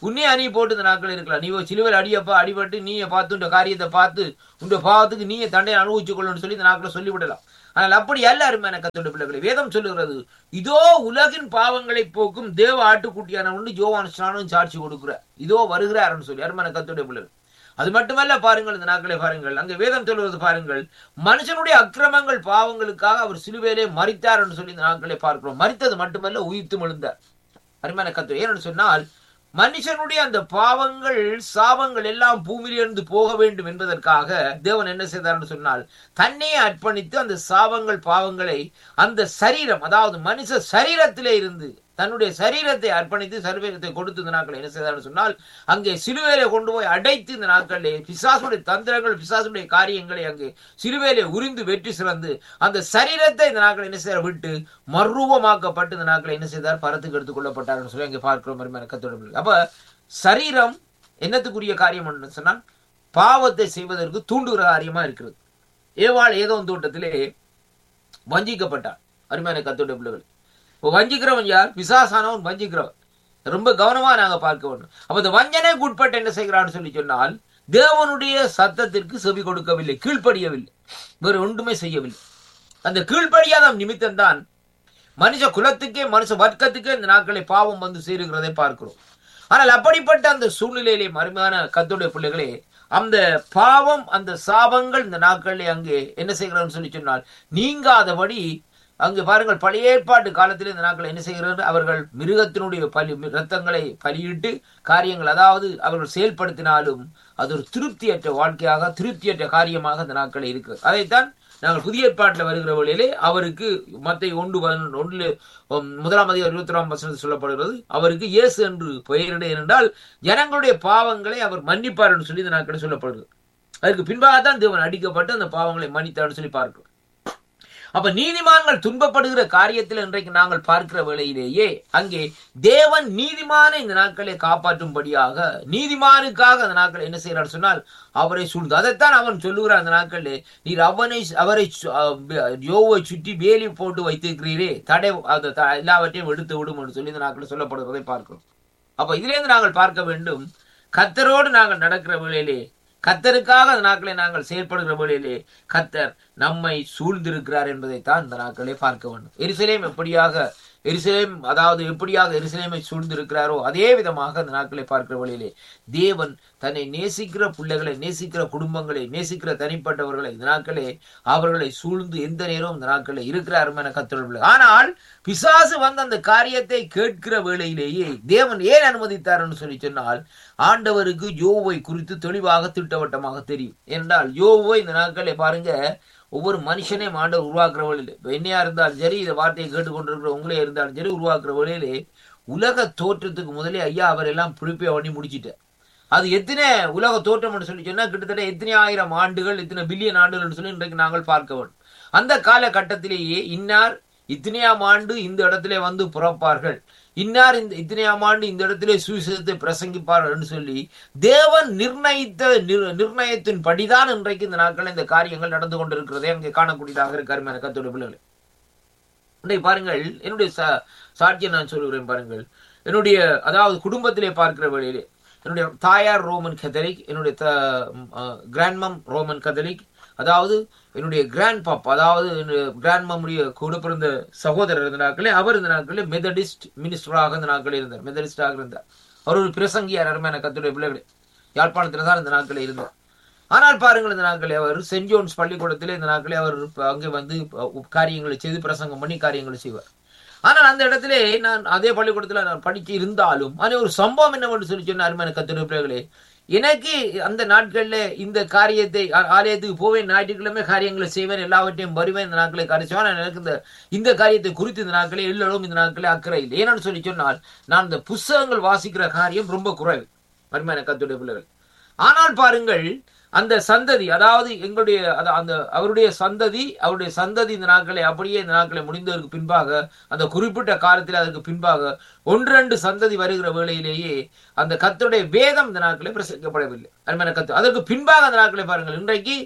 உன்னே அணி போட்டு இந்த நாட்கள் இருக்கலாம் நீ சிலுவையில் அடியப்பா அடிபட்டு நீயே பார்த்து உன் காரியத்தை பார்த்து உன் பாவத்துக்கு நீயே தண்டையை அனுபவிச்சு கொள்ளணும்னு சொல்லி இந்த நாட்களை சொல்லிவிடலாம் ஆனால் அப்படி அல்ல அருமையான கத்தோட பிள்ளைகளை வேதம் சொல்லுகிறது இதோ உலகின் பாவங்களை போக்கும் தேவ ஆட்டுக்குட்டியான ஒன்று ஜோவான் ஸ்நானம் சாட்சி கொடுக்கிறார் இதோ வருகிறார்னு சொல்லி அருமையான கத்தோட பிள்ளைகள் அது மட்டுமல்ல பாருங்கள் இந்த நாட்களை பாருங்கள் அங்கே வேதம் சொல்வது பாருங்கள் மனுஷனுடைய அக்கிரமங்கள் பாவங்களுக்காக அவர் சிலுவையிலே மறித்தார் என்று சொல்லி இந்த நாட்களை பார்க்கிறோம் மறித்தது மட்டுமல்ல உயிர்த்து எழுந்தார் அருமையான கத்து ஏன்னு சொன்னால் மனுஷனுடைய அந்த பாவங்கள் சாபங்கள் எல்லாம் பூமியிலிருந்து போக வேண்டும் என்பதற்காக தேவன் என்ன செய்தார்னு சொன்னால் தன்னையே அர்ப்பணித்து அந்த சாபங்கள் பாவங்களை அந்த சரீரம் அதாவது மனுஷ சரீரத்திலே இருந்து தன்னுடைய சரீரத்தை அர்ப்பணித்து சரீரத்தை கொடுத்து இந்த நாட்கள் என்ன செய்தார்னு சொன்னால் அங்கே சிலுவையில கொண்டு போய் அடைத்து இந்த நாட்களிலே பிசாசுடைய தந்திரங்கள் பிசாசுடைய காரியங்களை அங்கே சிலுவையிலே உரிந்து வெற்றி சிறந்து அந்த சரீரத்தை இந்த நாட்கள் என்ன செய்ய விட்டு மர்ரூபமாக்கப்பட்டு இந்த நாட்களை என்ன செய்தார் பரத்துக்கு எடுத்துக் கொள்ளப்பட்டார்னு சொல்லி அங்கே பார்க்கிறோம் மாதிரி கத்தோட அப்ப சரீரம் என்னத்துக்குரிய காரியம் சொன்னால் பாவத்தை செய்வதற்கு தூண்டுகிற காரியமா இருக்கிறது ஏவாள் ஏதோ தோட்டத்திலே வஞ்சிக்கப்பட்டார் அருமையான கத்தோட பிள்ளைகள் இப்போ வஞ்சிக்கிறவன் யார் பிசாசானவன் வஞ்சிக்கிறவன் ரொம்ப கவனமா நாங்க பார்க்க வேண்டும் அப்ப இந்த வஞ்சனைக்கு உட்பட்டு என்ன செய்கிறான்னு சொல்லி சொன்னால் தேவனுடைய சத்தத்திற்கு செவி கொடுக்கவில்லை கீழ்ப்படியவில்லை வேறு ஒன்றுமே செய்யவில்லை அந்த கீழ்ப்படியாத நிமித்தம் தான் மனுஷ குலத்துக்கே மனுஷ வர்க்கத்துக்கே இந்த நாட்களை பாவம் வந்து சேருகிறதை பார்க்கிறோம் ஆனால் அப்படிப்பட்ட அந்த சூழ்நிலையிலே மருமையான கத்துடைய பிள்ளைகளே அந்த பாவம் அந்த சாபங்கள் இந்த நாட்களிலே அங்கே என்ன செய்கிறோம்னு சொல்லி சொன்னால் நீங்காதபடி அங்கு பாருங்கள் பழைய ஏற்பாட்டு காலத்தில் இந்த நாட்கள் என்ன செய்கிறார்கள் அவர்கள் மிருகத்தினுடைய பலி ரத்தங்களை பலியிட்டு காரியங்கள் அதாவது அவர்கள் செயல்படுத்தினாலும் அது ஒரு திருப்தியற்ற வாழ்க்கையாக திருப்தியற்ற காரியமாக இந்த நாட்கள் இருக்கிறது அதைத்தான் நாங்கள் புதிய ஏற்பாட்டில் வருகிற வழியிலே அவருக்கு மத்தை ஒன்று ஒன்று முதலாம் அதிகம் இருபத்தி ஒன்றாம் வசனத்தில் சொல்லப்படுகிறது அவருக்கு இயேசு என்று பெயரிட என்றால் ஜனங்களுடைய பாவங்களை அவர் மன்னிப்பார் என்று சொல்லி இந்த நாட்களில் சொல்லப்படுகிறது அதுக்கு பின்பாக தான் தேவன் அடிக்கப்பட்டு அந்த பாவங்களை மன்னித்தார்னு சொல்லி பார்க்கிறோம் அப்ப நீதிமான்கள் துன்பப்படுகிற காரியத்தில் இன்றைக்கு நாங்கள் பார்க்கிற வேளையிலேயே அங்கே தேவன் நீதிமான இந்த நாட்களை காப்பாற்றும்படியாக நீதிமானுக்காக அந்த நாட்கள் என்ன செய்யறார் சொன்னால் அவரை சூழ்ந்து அதைத்தான் அவன் சொல்லுகிறார் அந்த நாட்களில் நீர் அவனை அவரை யோவை சுற்றி வேலி போட்டு வைத்திருக்கிறீரே தடை அந்த எல்லாவற்றையும் எடுத்து விடும் என்று சொல்லி இந்த நாட்களில் சொல்லப்படுவதை பார்க்கிறோம் அப்ப இதிலிருந்து நாங்கள் பார்க்க வேண்டும் கத்தரோடு நாங்கள் நடக்கிற வேளையிலே கத்தருக்காக அந்த நாட்களை நாங்கள் செயல்படுகிற வழியிலே கத்தர் நம்மை சூழ்ந்திருக்கிறார் என்பதைத்தான் இந்த நாட்களே பார்க்க வேண்டும் எரிசலேம் எப்படியாக எரிசலேம் அதாவது எப்படியாக எரிசலேமை சூழ்ந்திருக்கிறாரோ அதே விதமாக அந்த நாட்களை பார்க்கிற வழியிலே தேவன் தன்னை நேசிக்கிற பிள்ளைகளை நேசிக்கிற குடும்பங்களை நேசிக்கிற தனிப்பட்டவர்களை இந்த நாட்களே அவர்களை சூழ்ந்து எந்த நேரம் இந்த நாட்களில் இருக்கிறார் என கத்தொழில் ஆனால் பிசாசு வந்து அந்த காரியத்தை கேட்கிற வேளையிலேயே தேவன் ஏன் அனுமதித்தார்னு சொல்லி சொன்னால் ஆண்டவருக்கு யோவை குறித்து தெளிவாக திட்டவட்டமாக தெரியும் என்றால் யோவை இந்த நாட்களை பாருங்க ஒவ்வொரு மனுஷனையும் ஆண்டவர் உருவாக்குற வழியில் என்னையா இருந்தாலும் சரி இந்த வார்த்தையை கேட்டுக்கொண்டிருக்கிற உங்களே இருந்தாலும் சரி உருவாக்குற வழியிலே உலக தோற்றத்துக்கு முதலே ஐயா அவர் எல்லாம் பிடிப்பே பண்ணி முடிச்சிட்டார் அது எத்தனை உலக தோற்றம் சொல்லி சொன்னா கிட்டத்தட்ட எத்தனை ஆயிரம் ஆண்டுகள் எத்தனை பில்லியன் ஆண்டுகள் சொல்லி இன்றைக்கு நாங்கள் பார்க்க வேண்டும் அந்த காலகட்டத்திலேயே இன்னார் இத்தனையாம் ஆண்டு இந்த இடத்திலே வந்து புறப்பார்கள் இன்னார் இந்த இத்தனையாம் ஆண்டு இந்த இடத்திலே சுவிசேஷத்தை பிரசங்கிப்பார்கள் என்று சொல்லி தேவன் நிர்ணயித்த நிர்ணயத்தின் படிதான் இன்றைக்கு இந்த நாட்கள் இந்த காரியங்கள் நடந்து கொண்டிருக்கிறதே அங்கே காணக்கூடியதாக இருக்காரு என கத்தோட பிள்ளைகள் இன்றைக்கு பாருங்கள் என்னுடைய சாட்சியை நான் சொல்லுகிறேன் பாருங்கள் என்னுடைய அதாவது குடும்பத்திலே பார்க்கிற வழியிலே என்னுடைய தாயார் ரோமன் கதலிக் என்னுடைய கிராண்ட்மம் ரோமன் கதலிக் அதாவது என்னுடைய கிராண்ட் பாப் அதாவது கிராண்ட் மம்முடைய கூட பிறந்த சகோதரர் இருந்த நாட்களே அவர் இந்த நாட்களே மெதடிஸ்ட் மினிஸ்டராக இந்த நாட்களே இருந்தார் மெதடிஸ்டாக இருந்தார் அவர் ஒரு பிரசங்கியார் அருமையான கத்துடைய பிள்ளைகளே யாழ்ப்பாணத்தில் தான் இந்த நாட்களே இருந்தார் ஆனால் பாருங்கள் இந்த நாட்களே அவர் சென்ட் ஜோன்ஸ் பள்ளிக்கூடத்திலே இந்த நாட்களே அவர் அங்கே வந்து காரியங்களை செய்து பிரசங்கம் பண்ணி காரியங்களை செய்வார் ஆனால் அந்த இடத்துல நான் அதே பள்ளிக்கூடத்தில் நான் படிச்சு இருந்தாலும் ஆனால் ஒரு சம்பவம் என்னவென்று சொல்லி சொன்ன அருமையான கத்துடைய பிள்ளைகளே எனக்கு அந்த நாட்கள்ல இந்த காரியத்தை ஆலயத்துக்கு போவேன் ஞாயிற்றுக்கிழமை காரியங்களை செய்வேன் எல்லாவற்றையும் வருவேன் இந்த நாட்களை கரைச்சுவேன் எனக்கு இந்த இந்த காரியத்தை குறித்து இந்த நாட்களே எல்லோரும் இந்த நாட்களே அக்கறை இல்லை ஏன்னு சொல்லி சொன்னால் நான் இந்த புஸ்தகங்கள் வாசிக்கிற காரியம் ரொம்ப குறைவு அருமையான கத்துடைய பிள்ளைகள் ஆனால் பாருங்கள் அந்த சந்ததி அதாவது எங்களுடைய அந்த அவருடைய சந்ததி அவருடைய சந்ததி இந்த நாட்களை அப்படியே இந்த நாட்களை முடிந்ததற்கு பின்பாக அந்த குறிப்பிட்ட காலத்தில் அதற்கு பின்பாக ஒன்றெண்டு சந்ததி வருகிற வேளையிலேயே அந்த கத்துடைய வேதம் இந்த நாட்களை பிரசரிக்கப்படவில்லை அருமையான கத்து அதற்கு பின்பாக அந்த நாட்களை பாருங்கள் இன்றைக்கு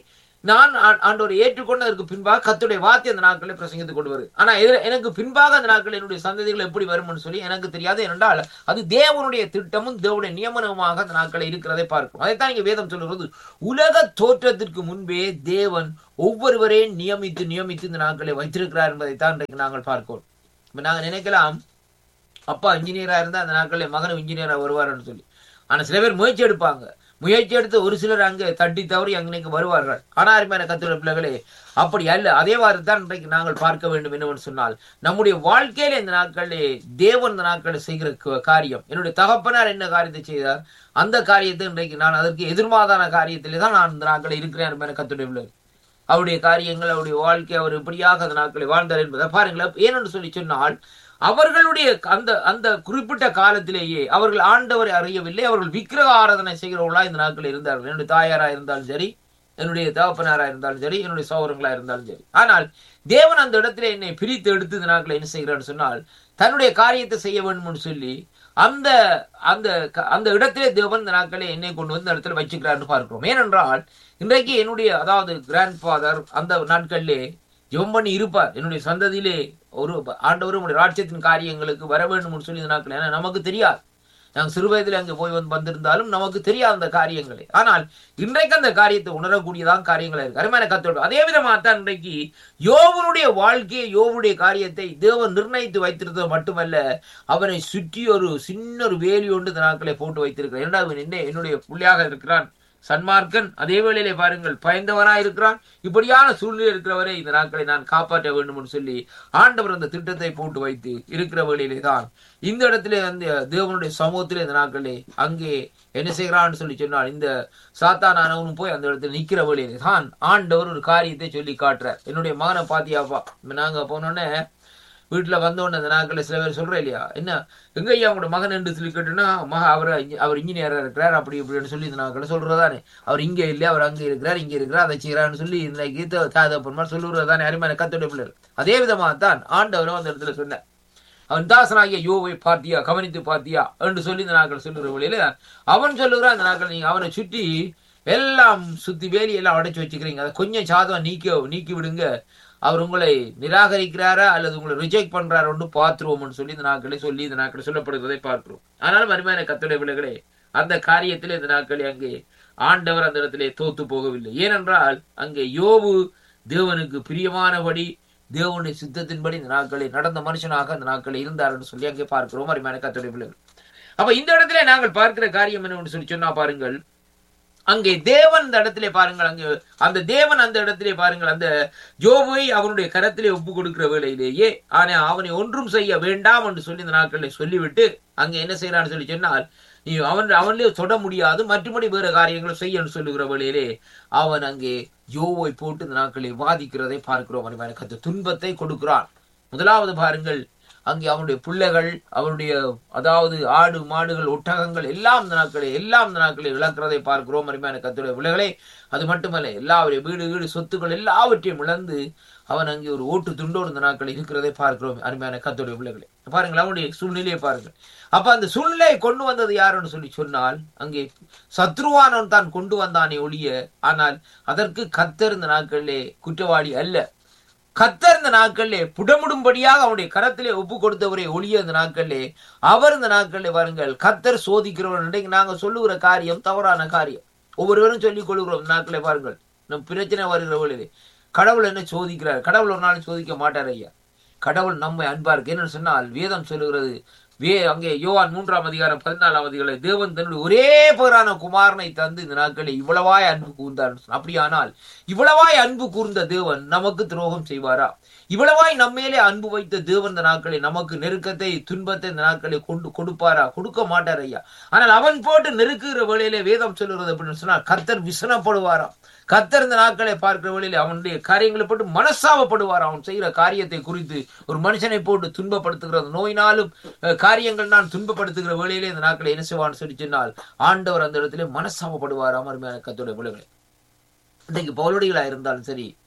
நான் ஆ- ஆண்டவரை ஏற்றுக்கொண்டதற்கு பின்பாக கத்துடைய வார்த்தை அந்த நாட்களை பிரசங்கித்துக் கொண்டு வரும் ஆனா எதிர- எனக்கு பின்பாக அந்த நாட்கள் என்னுடைய சந்ததிகள் எப்படி வரும்னு சொல்லி எனக்கு தெரியாது ஏனென்றால் அது தேவனுடைய திட்டமும் தேவனுடைய நியமனமாக அந்த நாட்களை இருக்கிறதை பார்க்கும் அதைத்தான் இங்க வேதம் சொல்லுகிறது உலக தோற்றத்திற்கு முன்பே தேவன் ஒவ்வொருவரையும் நியமித்து நியமித்து இந்த நாட்களை வைத்திருக்கிறார் என்பதைத்தான் இன்றைக்கு நாங்கள் பார்க்கிறோம் இப்ப நாங்க நினைக்கலாம் அப்பா இன்ஜினியரா இருந்தா அந்த நாட்களில் மகனும் இன்ஜினியரா வருவார்னு சொல்லி ஆனா சில பேர் முயற்சி எடுப்பாங்க முயற்சி எடுத்து ஒரு சிலர் அங்கே தட்டி தவறி அங்கே வருவார்கள் ஆனா அருமையான கத்துள்ள பிள்ளைகளே அப்படி அல்ல அதே மாதிரி தான் இன்றைக்கு நாங்கள் பார்க்க வேண்டும் என்னவென்று சொன்னால் நம்முடைய வாழ்க்கையில இந்த நாட்களிலே தேவன் இந்த நாட்களில் செய்கிற க- காரியம் என்னுடைய தகப்பனார் என்ன காரியத்தை செய்தார் அந்த காரியத்தை இன்றைக்கு நான் அதற்கு எதிர்மாதான காரியத்திலே தான் நான் இந்த நாட்களில் இருக்கிறேன் அருமையான கத்துடைய பிள்ளைகள் அவருடைய காரியங்கள் அவருடைய வாழ்க்கை அவர் எப்படியாக அந்த நாட்களை வாழ்ந்தார் என்பதை பாருங்களேன் ஏனென்று சொல்லி சொன்னால் அவர்களுடைய அந்த அந்த குறிப்பிட்ட காலத்திலேயே அவர்கள் ஆண்டவரை அறியவில்லை அவர்கள் விக்கிரக ஆராதனை செய்கிறவர்களா இந்த நாட்களில் இருந்தார்கள் என்னுடைய தாயாரா இருந்தாலும் சரி என்னுடைய தகப்பனாரா இருந்தாலும் சரி என்னுடைய சௌரங்களா இருந்தாலும் சரி ஆனால் தேவன் அந்த இடத்துல என்னை பிரித்து எடுத்து இந்த நாட்களை என்ன செய்கிறான்னு சொன்னால் தன்னுடைய காரியத்தை செய்ய வேண்டும்னு சொல்லி அந்த அந்த க- அந்த இடத்திலே தேவன் இந்த நாட்களை என்னை கொண்டு வந்து அந்த இடத்துல வச்சுக்கிறார்னு பார்க்கிறோம் ஏனென்றால் இன்றைக்கு என்னுடைய அதாவது கிராண்ட் ஃபாதர் அந்த நாட்களிலே ஜெபம் பண்ணி இருப்பார் என்னுடைய சந்ததியிலே ஒரு ஆண்டவர் உடைய ராட்சியத்தின் காரியங்களுக்கு வர வேண்டும்னு சொல்லி இந்த நாட்கள் ஏன்னா நமக்கு தெரியாது நாங்கள் சிறு வயதில் அங்கே போய் வந்து வந்திருந்தாலும் நமக்கு தெரியாது அந்த காரியங்களை ஆனால் இன்றைக்கு அந்த காரியத்தை உணரக்கூடியதான் காரியங்களா இருக்கு அருமையான கத்தோடு அதே விதமாக தான் இன்றைக்கு யோவனுடைய வாழ்க்கையை யோவனுடைய காரியத்தை தேவன் நிர்ணயித்து வைத்திருந்தது மட்டுமல்ல அவனை சுற்றி ஒரு சின்ன ஒரு வேலி ஒன்று இந்த நாட்களை போட்டு வைத்திருக்கிறார் இரண்டாவது என்ன என்னுடைய புள்ளியாக இருக்கிறான் சன்மார்க்கன் அதே வேளையிலே பாருங்கள் பயந்தவனாய் இருக்கிறான் இப்படியான சூழ்நிலை இருக்கிறவரை இந்த நாட்களை நான் காப்பாற்ற வேண்டும் என்று சொல்லி ஆண்டவர் அந்த திட்டத்தை போட்டு வைத்து இருக்கிற வேளையிலே தான் இந்த இடத்திலே அந்த தேவனுடைய சமூகத்திலே இந்த நாட்களே அங்கே என்ன செய்கிறான்னு சொல்லி சொன்னால் இந்த சாத்தானவனும் போய் அந்த இடத்துல நிக்கிற வேளையிலே தான் ஆண்டவர் ஒரு காரியத்தை சொல்லி காட்டுறார் என்னுடைய மகனை பாத்தியாப்பா இப்ப நாங்க போனோடனே வீட்டுல வந்தோடனே அந்த நாட்களில் சில பேர் சொல்றேன் இல்லையா என்ன எங்க ஐயா உங்களோட மகன் என்று சொல்லி கேட்டுன்னா மக அவர் அவர் இன்ஜினியரா இருக்கிறார் அப்படி இப்படின்னு சொல்லி இந்த நாட்களை சொல்றதானே அவர் இங்க இல்லை அவர் அங்க இருக்கிறார் இங்க இருக்கிறார் அதை செய்யறான்னு சொல்லி இந்த கீத தாதப்பன்மார் சொல்லுறதானே அருமையான கத்துடைய பிள்ளை அதே விதமாக தான் ஆண்டவரும் அந்த இடத்துல சொன்னார் அவன் தாசனாகிய யோவை பார்த்தியா கவனித்து பார்த்தியா என்று சொல்லி இந்த நாட்கள் சொல்லுற வழியில அவன் சொல்லுகிறான் அந்த நாட்கள் நீங்க அவனை சுற்றி எல்லாம் சுத்தி வேலி எல்லாம் அடைச்சு வச்சுக்கிறீங்க அதை கொஞ்சம் சாதம் நீக்க நீக்கி விடுங்க அவர் உங்களை நிராகரிக்கிறாரா அல்லது உங்களை ரிஜெக்ட் பண்றாரோன்னு பார்த்துருவோம்னு சொல்லி இந்த நாட்களை சொல்லி இந்த நாட்களை சொல்லப்படுகிறதை பார்க்கிறோம் ஆனாலும் அருமையான கத்துடைய பிள்ளைகளே அந்த காரியத்திலே இந்த நாட்களே அங்கே ஆண்டவர் அந்த இடத்திலே தோத்து போகவில்லை ஏனென்றால் அங்கே யோவு தேவனுக்கு பிரியமானபடி தேவனுடைய சித்தத்தின்படி இந்த நாட்களில் நடந்த மனுஷனாக அந்த நாட்களில் இருந்தார்னு சொல்லி அங்கே பார்க்கிறோம் அருமையான கத்துடைய பிள்ளைகள் அப்ப இந்த இடத்துல நாங்கள் பார்க்கிற காரியம் என்னன்னு சொல்லி சொன்னா பாருங்கள் அங்கே தேவன் அந்த இடத்திலே பாருங்கள் அங்கே அந்த தேவன் அந்த இடத்திலே பாருங்கள் அந்த ஜோபுவை அவனுடைய கரத்திலே ஒப்பு கொடுக்கிற வேளையிலேயே ஆனா அவனை ஒன்றும் செய்ய வேண்டாம் என்று சொல்லி இந்த நாட்களை சொல்லிவிட்டு அங்கே என்ன செய்யறான்னு சொல்லி சொன்னால் நீ அவன் அவனிலே தொட முடியாது மற்றபடி வேறு காரியங்களை செய்யன்னு சொல்லுகிற வேளையிலே அவன் அங்கே யோவை போட்டு இந்த நாட்களை வாதிக்கிறதை பார்க்கிறோம் அருமையான கத்து துன்பத்தை கொடுக்கிறான் முதலாவது பாருங்கள் அங்கே அவனுடைய பிள்ளைகள் அவனுடைய அதாவது ஆடு மாடுகள் ஒட்டகங்கள் எல்லாம் இந்த நாட்களை எல்லாம் இந்த நாட்களை இழக்கிறதை பார்க்கிறோம் அருமையான கத்துடைய பிள்ளைகளே அது மட்டுமல்ல எல்லாவரையும் வீடு வீடு சொத்துக்கள் எல்லாவற்றையும் இழந்து அவன் அங்கே ஒரு ஓட்டு துண்டோடு இந்த நாட்கள் இருக்கிறதை பார்க்கிறோம் அருமையான கத்துடைய பிள்ளைகளே பாருங்கள் அவனுடைய சூழ்நிலையை பாருங்கள் அப்ப அந்த சூழ்நிலையை கொண்டு வந்தது யாருன்னு சொல்லி சொன்னால் அங்கே சத்ருவானவன் தான் கொண்டு வந்தானே ஒழிய ஆனால் அதற்கு கத்தர் இந்த நாட்களிலே குற்றவாளி அல்ல கத்தர் இந்த நாட்களிலே புடமுடும்படியாக அவனுடைய கரத்திலே ஒப்பு கொடுத்தவரை ஒளிய இந்த நாட்களிலே அவர் இந்த நாட்களிலே வாருங்கள் கத்தர் சோதிக்கிறவர் இன்றைக்கு நாங்க சொல்லுகிற காரியம் தவறான காரியம் ஒவ்வொருவரும் சொல்லிக் கொள்கிறோம் இந்த நாட்களை பாருங்கள் நம் பிரச்சனை வருகிறவர்களே கடவுள் என்ன சோதிக்கிறார் கடவுள் ஒரு நாள் சோதிக்க மாட்டார் ஐயா கடவுள் நம்மை அன்பா இருக்கு என்னன்னு சொன்னால் வேதம் சொல்லுகிறது வே அங்கே யோவான் மூன்றாம் அதிகாரம் பதினாலாம் அதிகாரம் தேவன் தன்னுடைய ஒரே பேரான குமாரனை தந்து இந்த நாட்களில் இவ்வளவாய் அன்பு கூர்ந்தார் அப்படியானால் இவ்வளவாய் அன்பு கூர்ந்த தேவன் நமக்கு துரோகம் செய்வாரா இவ்வளவாய் நம்மேலே அன்பு வைத்த தேவன் இந்த நாட்களை நமக்கு நெருக்கத்தை துன்பத்தை இந்த நாட்களை கொண்டு கொடுப்பாரா கொடுக்க மாட்டார் ஐயா ஆனால் அவன் போட்டு நெருக்குகிற வேளையிலே வேதம் சொல்லுகிறது அப்படின்னு சொன்னால் கத்தர் விசனப்படுவாராம் கத்தர் இந்த நாட்களை பார்க்கிற வழியில் அவனுடைய காரியங்களை போட்டு மனசாவப்படுவார் அவன் செய்கிற காரியத்தை குறித்து ஒரு மனுஷனை போட்டு துன்பப்படுத்துகிற நோயினாலும் காரியங்கள் நான் துன்பப்படுத்துகிற வேளையிலே இந்த நாட்களை என்ன செய்வான்னு சொல்லி சொன்னால் ஆண்டவர் அந்த இடத்துல மனசாவப்படுவார் அமர்மையான கத்தோடைய பிள்ளைகளை இன்றைக்கு பௌலடிகளா இருந்தாலும் சரி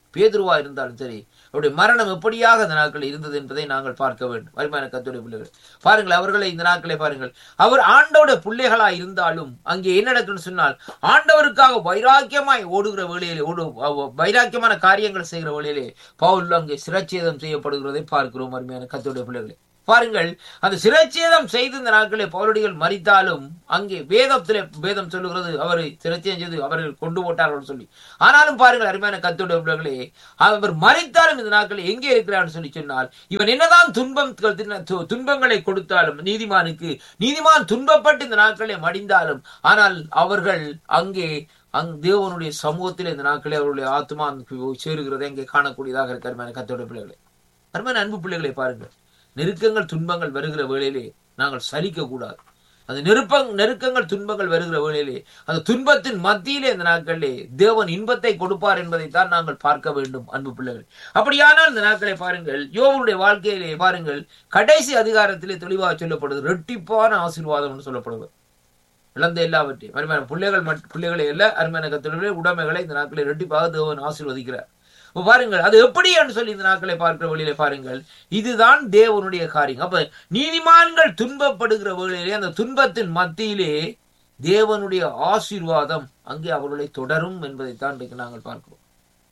பேதுருவா இருந்தாலும் சரி அவருடைய மரணம் எப்படியாக இந்த நாட்கள் இருந்தது என்பதை நாங்கள் பார்க்க வேண்டும் வருமான கத்துடைய பிள்ளைகள் பாருங்கள் அவர்களை இந்த நாட்களை பாருங்கள் அவர் ஆண்டோட பிள்ளைகளா இருந்தாலும் அங்கே என்ன நடக்குன்னு சொன்னால் ஆண்டவருக்காக வைராக்கியமாய் ஓடுகிற வேளையிலே ஓடு வைராக்கியமான காரியங்கள் செய்கிற வேளையிலே பவுல் அங்கே சிரச்சேதம் செய்யப்படுகிறதை பார்க்கிறோம் அருமையான கத்துடைய பிள்ளைகளே பாருங்கள் அந்த சிரச்சேதம் செய்து இந்த நாட்களே பவுலடிகள் மறித்தாலும் அங்கே வேதத்திலே வேதம் சொல்லுகிறது அவரை சிரச்சேதம் செய்து அவர்கள் கொண்டு போட்டார்கள் சொல்லி ஆனாலும் பாருங்கள் அருமையான கத்துடைய பிள்ளைகளே அவர் மறித்தாலும் இந்த நாட்கள் எங்கே இருக்கிறான்னு சொல்லி சொன்னால் இவன் என்னதான் துன்பம் துன்பங்களை கொடுத்தாலும் நீதிமானுக்கு நீதிமான் துன்பப்பட்டு இந்த நாட்களே மடிந்தாலும் ஆனால் அவர்கள் அங்கே அங் தேவனுடைய சமூகத்தில் இந்த நாட்களே அவருடைய ஆத்மா சேருகிறதை அங்கே காணக்கூடியதாக இருக்க அருமையான கத்தோட பிள்ளைகளே அருமையான அன்பு பிள்ளைகளை பாருங்கள் நெருக்கங்கள் துன்பங்கள் வருகிற வேளையிலே நாங்கள் சலிக்க கூடாது அந்த நெருப்பங் நெருக்கங்கள் துன்பங்கள் வருகிற வேளையிலே அந்த துன்பத்தின் மத்தியிலே இந்த நாட்களிலே தேவன் இன்பத்தை கொடுப்பார் என்பதைத்தான் நாங்கள் பார்க்க வேண்டும் அன்பு பிள்ளைகள் அப்படியானால் இந்த நாட்களை பாருங்கள் யோவனுடைய வாழ்க்கையிலே பாருங்கள் கடைசி அதிகாரத்திலே தெளிவாக சொல்லப்படுது ரெட்டிப்பான ஆசீர்வாதம் சொல்லப்படுவது இழந்த எல்லாவற்றையும் அருமையான பிள்ளைகள் பிள்ளைகளை அல்ல அருமையான கத்திலே உடைமைகளை இந்த நாட்களில் ரெட்டிப்பாக தேவன் ஆசீர்வதிக்கிறார் பாருங்கள் அது எப்படி என்று சொல்லி இந்த நாட்களை பார்க்கிற வழியில பாருங்கள் இதுதான் தேவனுடைய காரியம் அப்ப நீதிமான்கள் துன்பப்படுகிற வேளையிலே அந்த துன்பத்தின் மத்தியிலே தேவனுடைய ஆசீர்வாதம் அங்கே அவர்களை தொடரும் என்பதைத்தான் இன்றைக்கு நாங்கள் பார்க்கிறோம்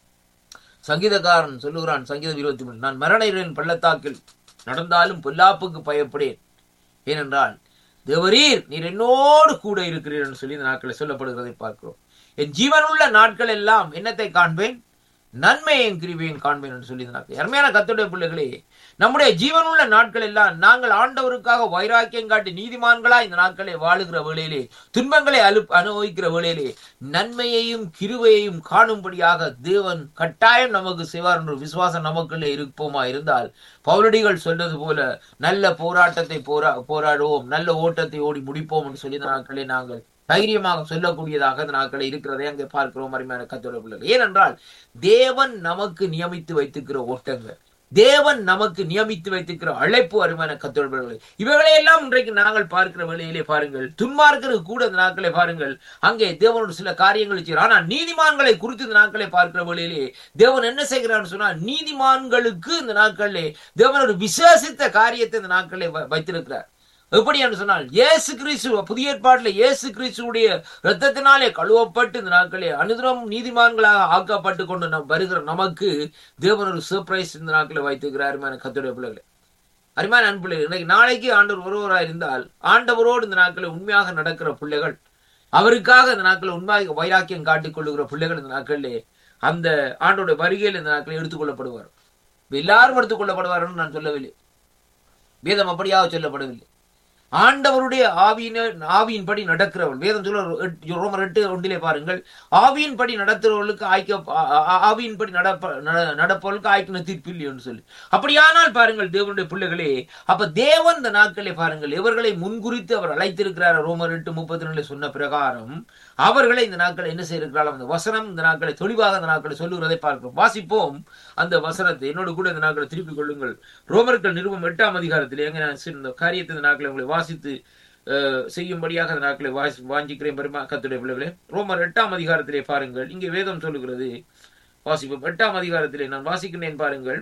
சங்கீதக்காரன் சொல்லுகிறான் சங்கீதம் இருபத்தி மூணு நான் மரண பள்ளத்தாக்கில் நடந்தாலும் பொல்லாப்புக்கு பயப்படேன் ஏனென்றால் தேவரீர் நீர் என்னோடு கூட இருக்கிறீர் என்று சொல்லி இந்த நாட்களை சொல்லப்படுகிறதை பார்க்கிறோம் என் ஜீவனுள்ள நாட்கள் எல்லாம் என்னத்தை காண்பேன் நன்மையும் கிருவியும் காண்பேன் என்று சொல்லி அருமையான கத்துடைய பிள்ளைகளே நம்முடைய ஜீவனுள்ள நாட்கள் எல்லாம் நாங்கள் ஆண்டவருக்காக வைராக்கியம் காட்டி நீதிமான்களா இந்த நாட்களை வாழுகிற வேளையிலே துன்பங்களை அலு அனுபவிக்கிற வேளையிலே நன்மையையும் கிருவையையும் காணும்படியாக தேவன் கட்டாயம் நமக்கு செய்வார் என்ற விசுவாசம் நமக்குள்ளே இருப்போமா இருந்தால் பௌரடிகள் சொல்றது போல நல்ல போராட்டத்தை போரா போராடுவோம் நல்ல ஓட்டத்தை ஓடி முடிப்போம் என்று சொல்லி இந்த நாட்களை நாங்கள் தைரியமாக சொல்லக்கூடியதாக அந்த நாட்களை இருக்கிறதை அங்கே பார்க்கிறோம் அருமையான கத்தோட பிள்ளைகள் ஏனென்றால் தேவன் நமக்கு நியமித்து வைத்திருக்கிற ஓட்டங்கள் தேவன் நமக்கு நியமித்து வைத்திருக்கிற அழைப்பு அருமையான கத்தோடுபவர்களை இவைகளை எல்லாம் இன்றைக்கு நாங்கள் பார்க்கிற வேளையிலே பாருங்கள் துன்மார்க்கருக்கு கூட இந்த நாட்களை பாருங்கள் அங்கே தேவனோட சில காரியங்கள் செய்கிறார் ஆனால் நீதிமான்களை குறித்து இந்த நாட்களை பார்க்கிற வேளையிலே தேவன் என்ன செய்கிறான்னு சொன்னா நீதிமான்களுக்கு இந்த நாட்களிலே தேவன் ஒரு விசேஷித்த காரியத்தை இந்த நாட்களை வைத்திருக்கிறார் எப்படி என்று சொன்னால் இயேசு கிறிஸ்து புதிய ஏற்பாட்டில் இயேசு கிறிஸ்துடைய ரத்தத்தினாலே கழுவப்பட்டு இந்த நாட்களே அனுதினம் நீதிமான்களாக ஆக்கப்பட்டு கொண்டு நம் வருகிற நமக்கு தேவன் ஒரு சர்ப்ரைஸ் இந்த நாட்களை வைத்துக்கிறார் அருமையான கத்துடைய பிள்ளைகளை அருமையான அன்பு இன்னைக்கு நாளைக்கு ஆண்டவர் ஒருவராக இருந்தால் ஆண்டவரோடு இந்த நாட்களை உண்மையாக நடக்கிற பிள்ளைகள் அவருக்காக இந்த நாட்களை உண்மையாக வைராக்கியம் காட்டிக் கொள்ளுகிற பிள்ளைகள் இந்த நாட்களிலே அந்த ஆண்டோட வருகையில் இந்த நாட்களை எடுத்துக்கொள்ளப்படுவார் எல்லாரும் எடுத்துக்கொள்ளப்படுவார்கள் நான் சொல்லவில்லை வேதம் அப்படியாக சொல்லப்படவில்லை ஆண்டவருடைய ஆவியின ஆவியின்படி நடக்கிறவள் வேதம் சொல்ல ரோமர் எட்டு ஒன்றிலே பாருங்கள் ஆவியின்படி நடத்துறவர்களுக்கு ஆய்க்க ஆவியின்படி நடப்ப நடப்பவர்களுக்கு ஆய்க்கின தீர்ப்பில்லை என்று சொல்லி அப்படியானால் பாருங்கள் தேவனுடைய பிள்ளைகளே அப்ப தேவன் இந்த நாட்களே பாருங்கள் இவர்களை முன்குறித்து அவர் அழைத்திருக்கிறார் ரோமர் எட்டு முப்பத்தி ரெண்டுல சொன்ன பிரகாரம் அவர்களை இந்த நாட்களை என்ன செய்திருக்கிறார்கள் அந்த வசனம் இந்த நாட்களை தெளிவாக இந்த நாட்களை சொல்லுகிறதை பார்க்கிறோம் வாசிப்போம் அந்த வசனத்தை என்னோடு கூட இந்த நாட்களை திருப்பிக் கொள்ளுங்கள் ரோமர்கள் நிறுவம் எட்டாம் அதிகாரத்தில் எங்க நான் இந்த காரியத்தை இந்த நாட்களை உங்களை வாசித்து செய்யும்படியாக அந்த நாட்களை வாசி வாஞ்சிக்கிறேன் பெருமா கத்துடைய பிள்ளைகளே ரோமர் எட்டாம் அதிகாரத்திலே பாருங்கள் இங்கே வேதம் சொல்லுகிறது வாசிப்போம் எட்டாம் அதிகாரத்திலே நான் வாசிக்கிறேன் பாருங்கள்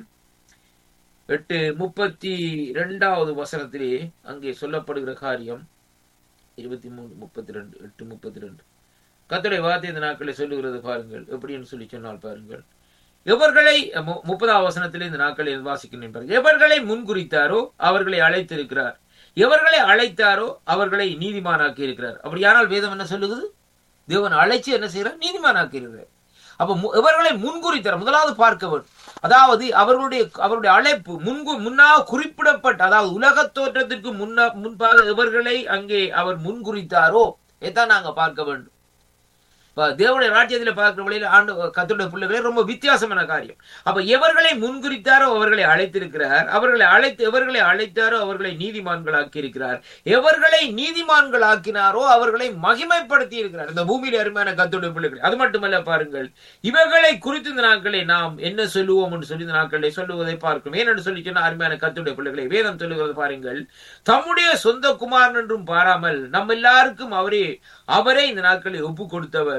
எட்டு முப்பத்தி இரண்டாவது வசனத்திலே அங்கே சொல்லப்படுகிற காரியம் இருபத்தி மூணு முப்பத்தி ரெண்டு எட்டு முப்பத்தி ரெண்டு கத்துடைய வார்த்தை இந்த நாட்களை சொல்லுகிறது பாருங்கள் எப்படின்னு சொல்லி சொன்னால் பாருங்கள் எவர்களை முப்பதாம் வசனத்திலே இந்த நாட்களை வாசிக்கிறேன் பாருங்கள் எவர்களை முன்குறித்தாரோ அவர்களை அழைத்திருக்கிறார் எவர்களை அழைத்தாரோ அவர்களை நீதிமானாக்கி இருக்கிறார் அப்படியானால் வேதம் என்ன சொல்லுகிறது தேவன் அழைச்சு என்ன செய்யறார் நீதிமானாக்கி இருக்கிறார் அப்ப எவர்களை முன்குறித்தார் முதலாவது பார்க்க வேண்டும் அதாவது அவர்களுடைய அவருடைய அழைப்பு முன்கு முன்னாக குறிப்பிடப்பட்ட அதாவது உலக தோற்றத்திற்கு முன்ன முன்பாக எவர்களை அங்கே அவர் முன்குறித்தாரோ இதான் நாங்க பார்க்க வேண்டும் தேவனுடைய ராஜ்யத்தில் பார்க்கிற வழியில் ஆண்டு கத்துடைய பிள்ளைகளே ரொம்ப வித்தியாசமான காரியம் அப்ப எவர்களை முன்குறித்தாரோ அவர்களை அழைத்திருக்கிறார் அவர்களை அழைத்து எவர்களை அழைத்தாரோ அவர்களை நீதிமான்களாக்கி இருக்கிறார் எவர்களை நீதிமான்களாக்கினாரோ அவர்களை மகிமைப்படுத்தி இருக்கிறார் இந்த பூமியில அருமையான கத்துடைய பிள்ளைகள் அது மட்டுமல்ல பாருங்கள் இவர்களை குறித்து இந்த நாட்களை நாம் என்ன சொல்லுவோம் என்று சொல்லி இந்த நாட்களை சொல்லுவதை பார்க்கிறோம் ஏனென்று சொல்லி சொன்ன அருமையான கத்துடைய பிள்ளைகளை வேதம் சொல்லுகிறது பாருங்கள் தம்முடைய சொந்த குமாரன் என்றும் பாராமல் நம்ம எல்லாருக்கும் அவரே அவரே இந்த நாட்களை ஒப்பு கொடுத்தவர்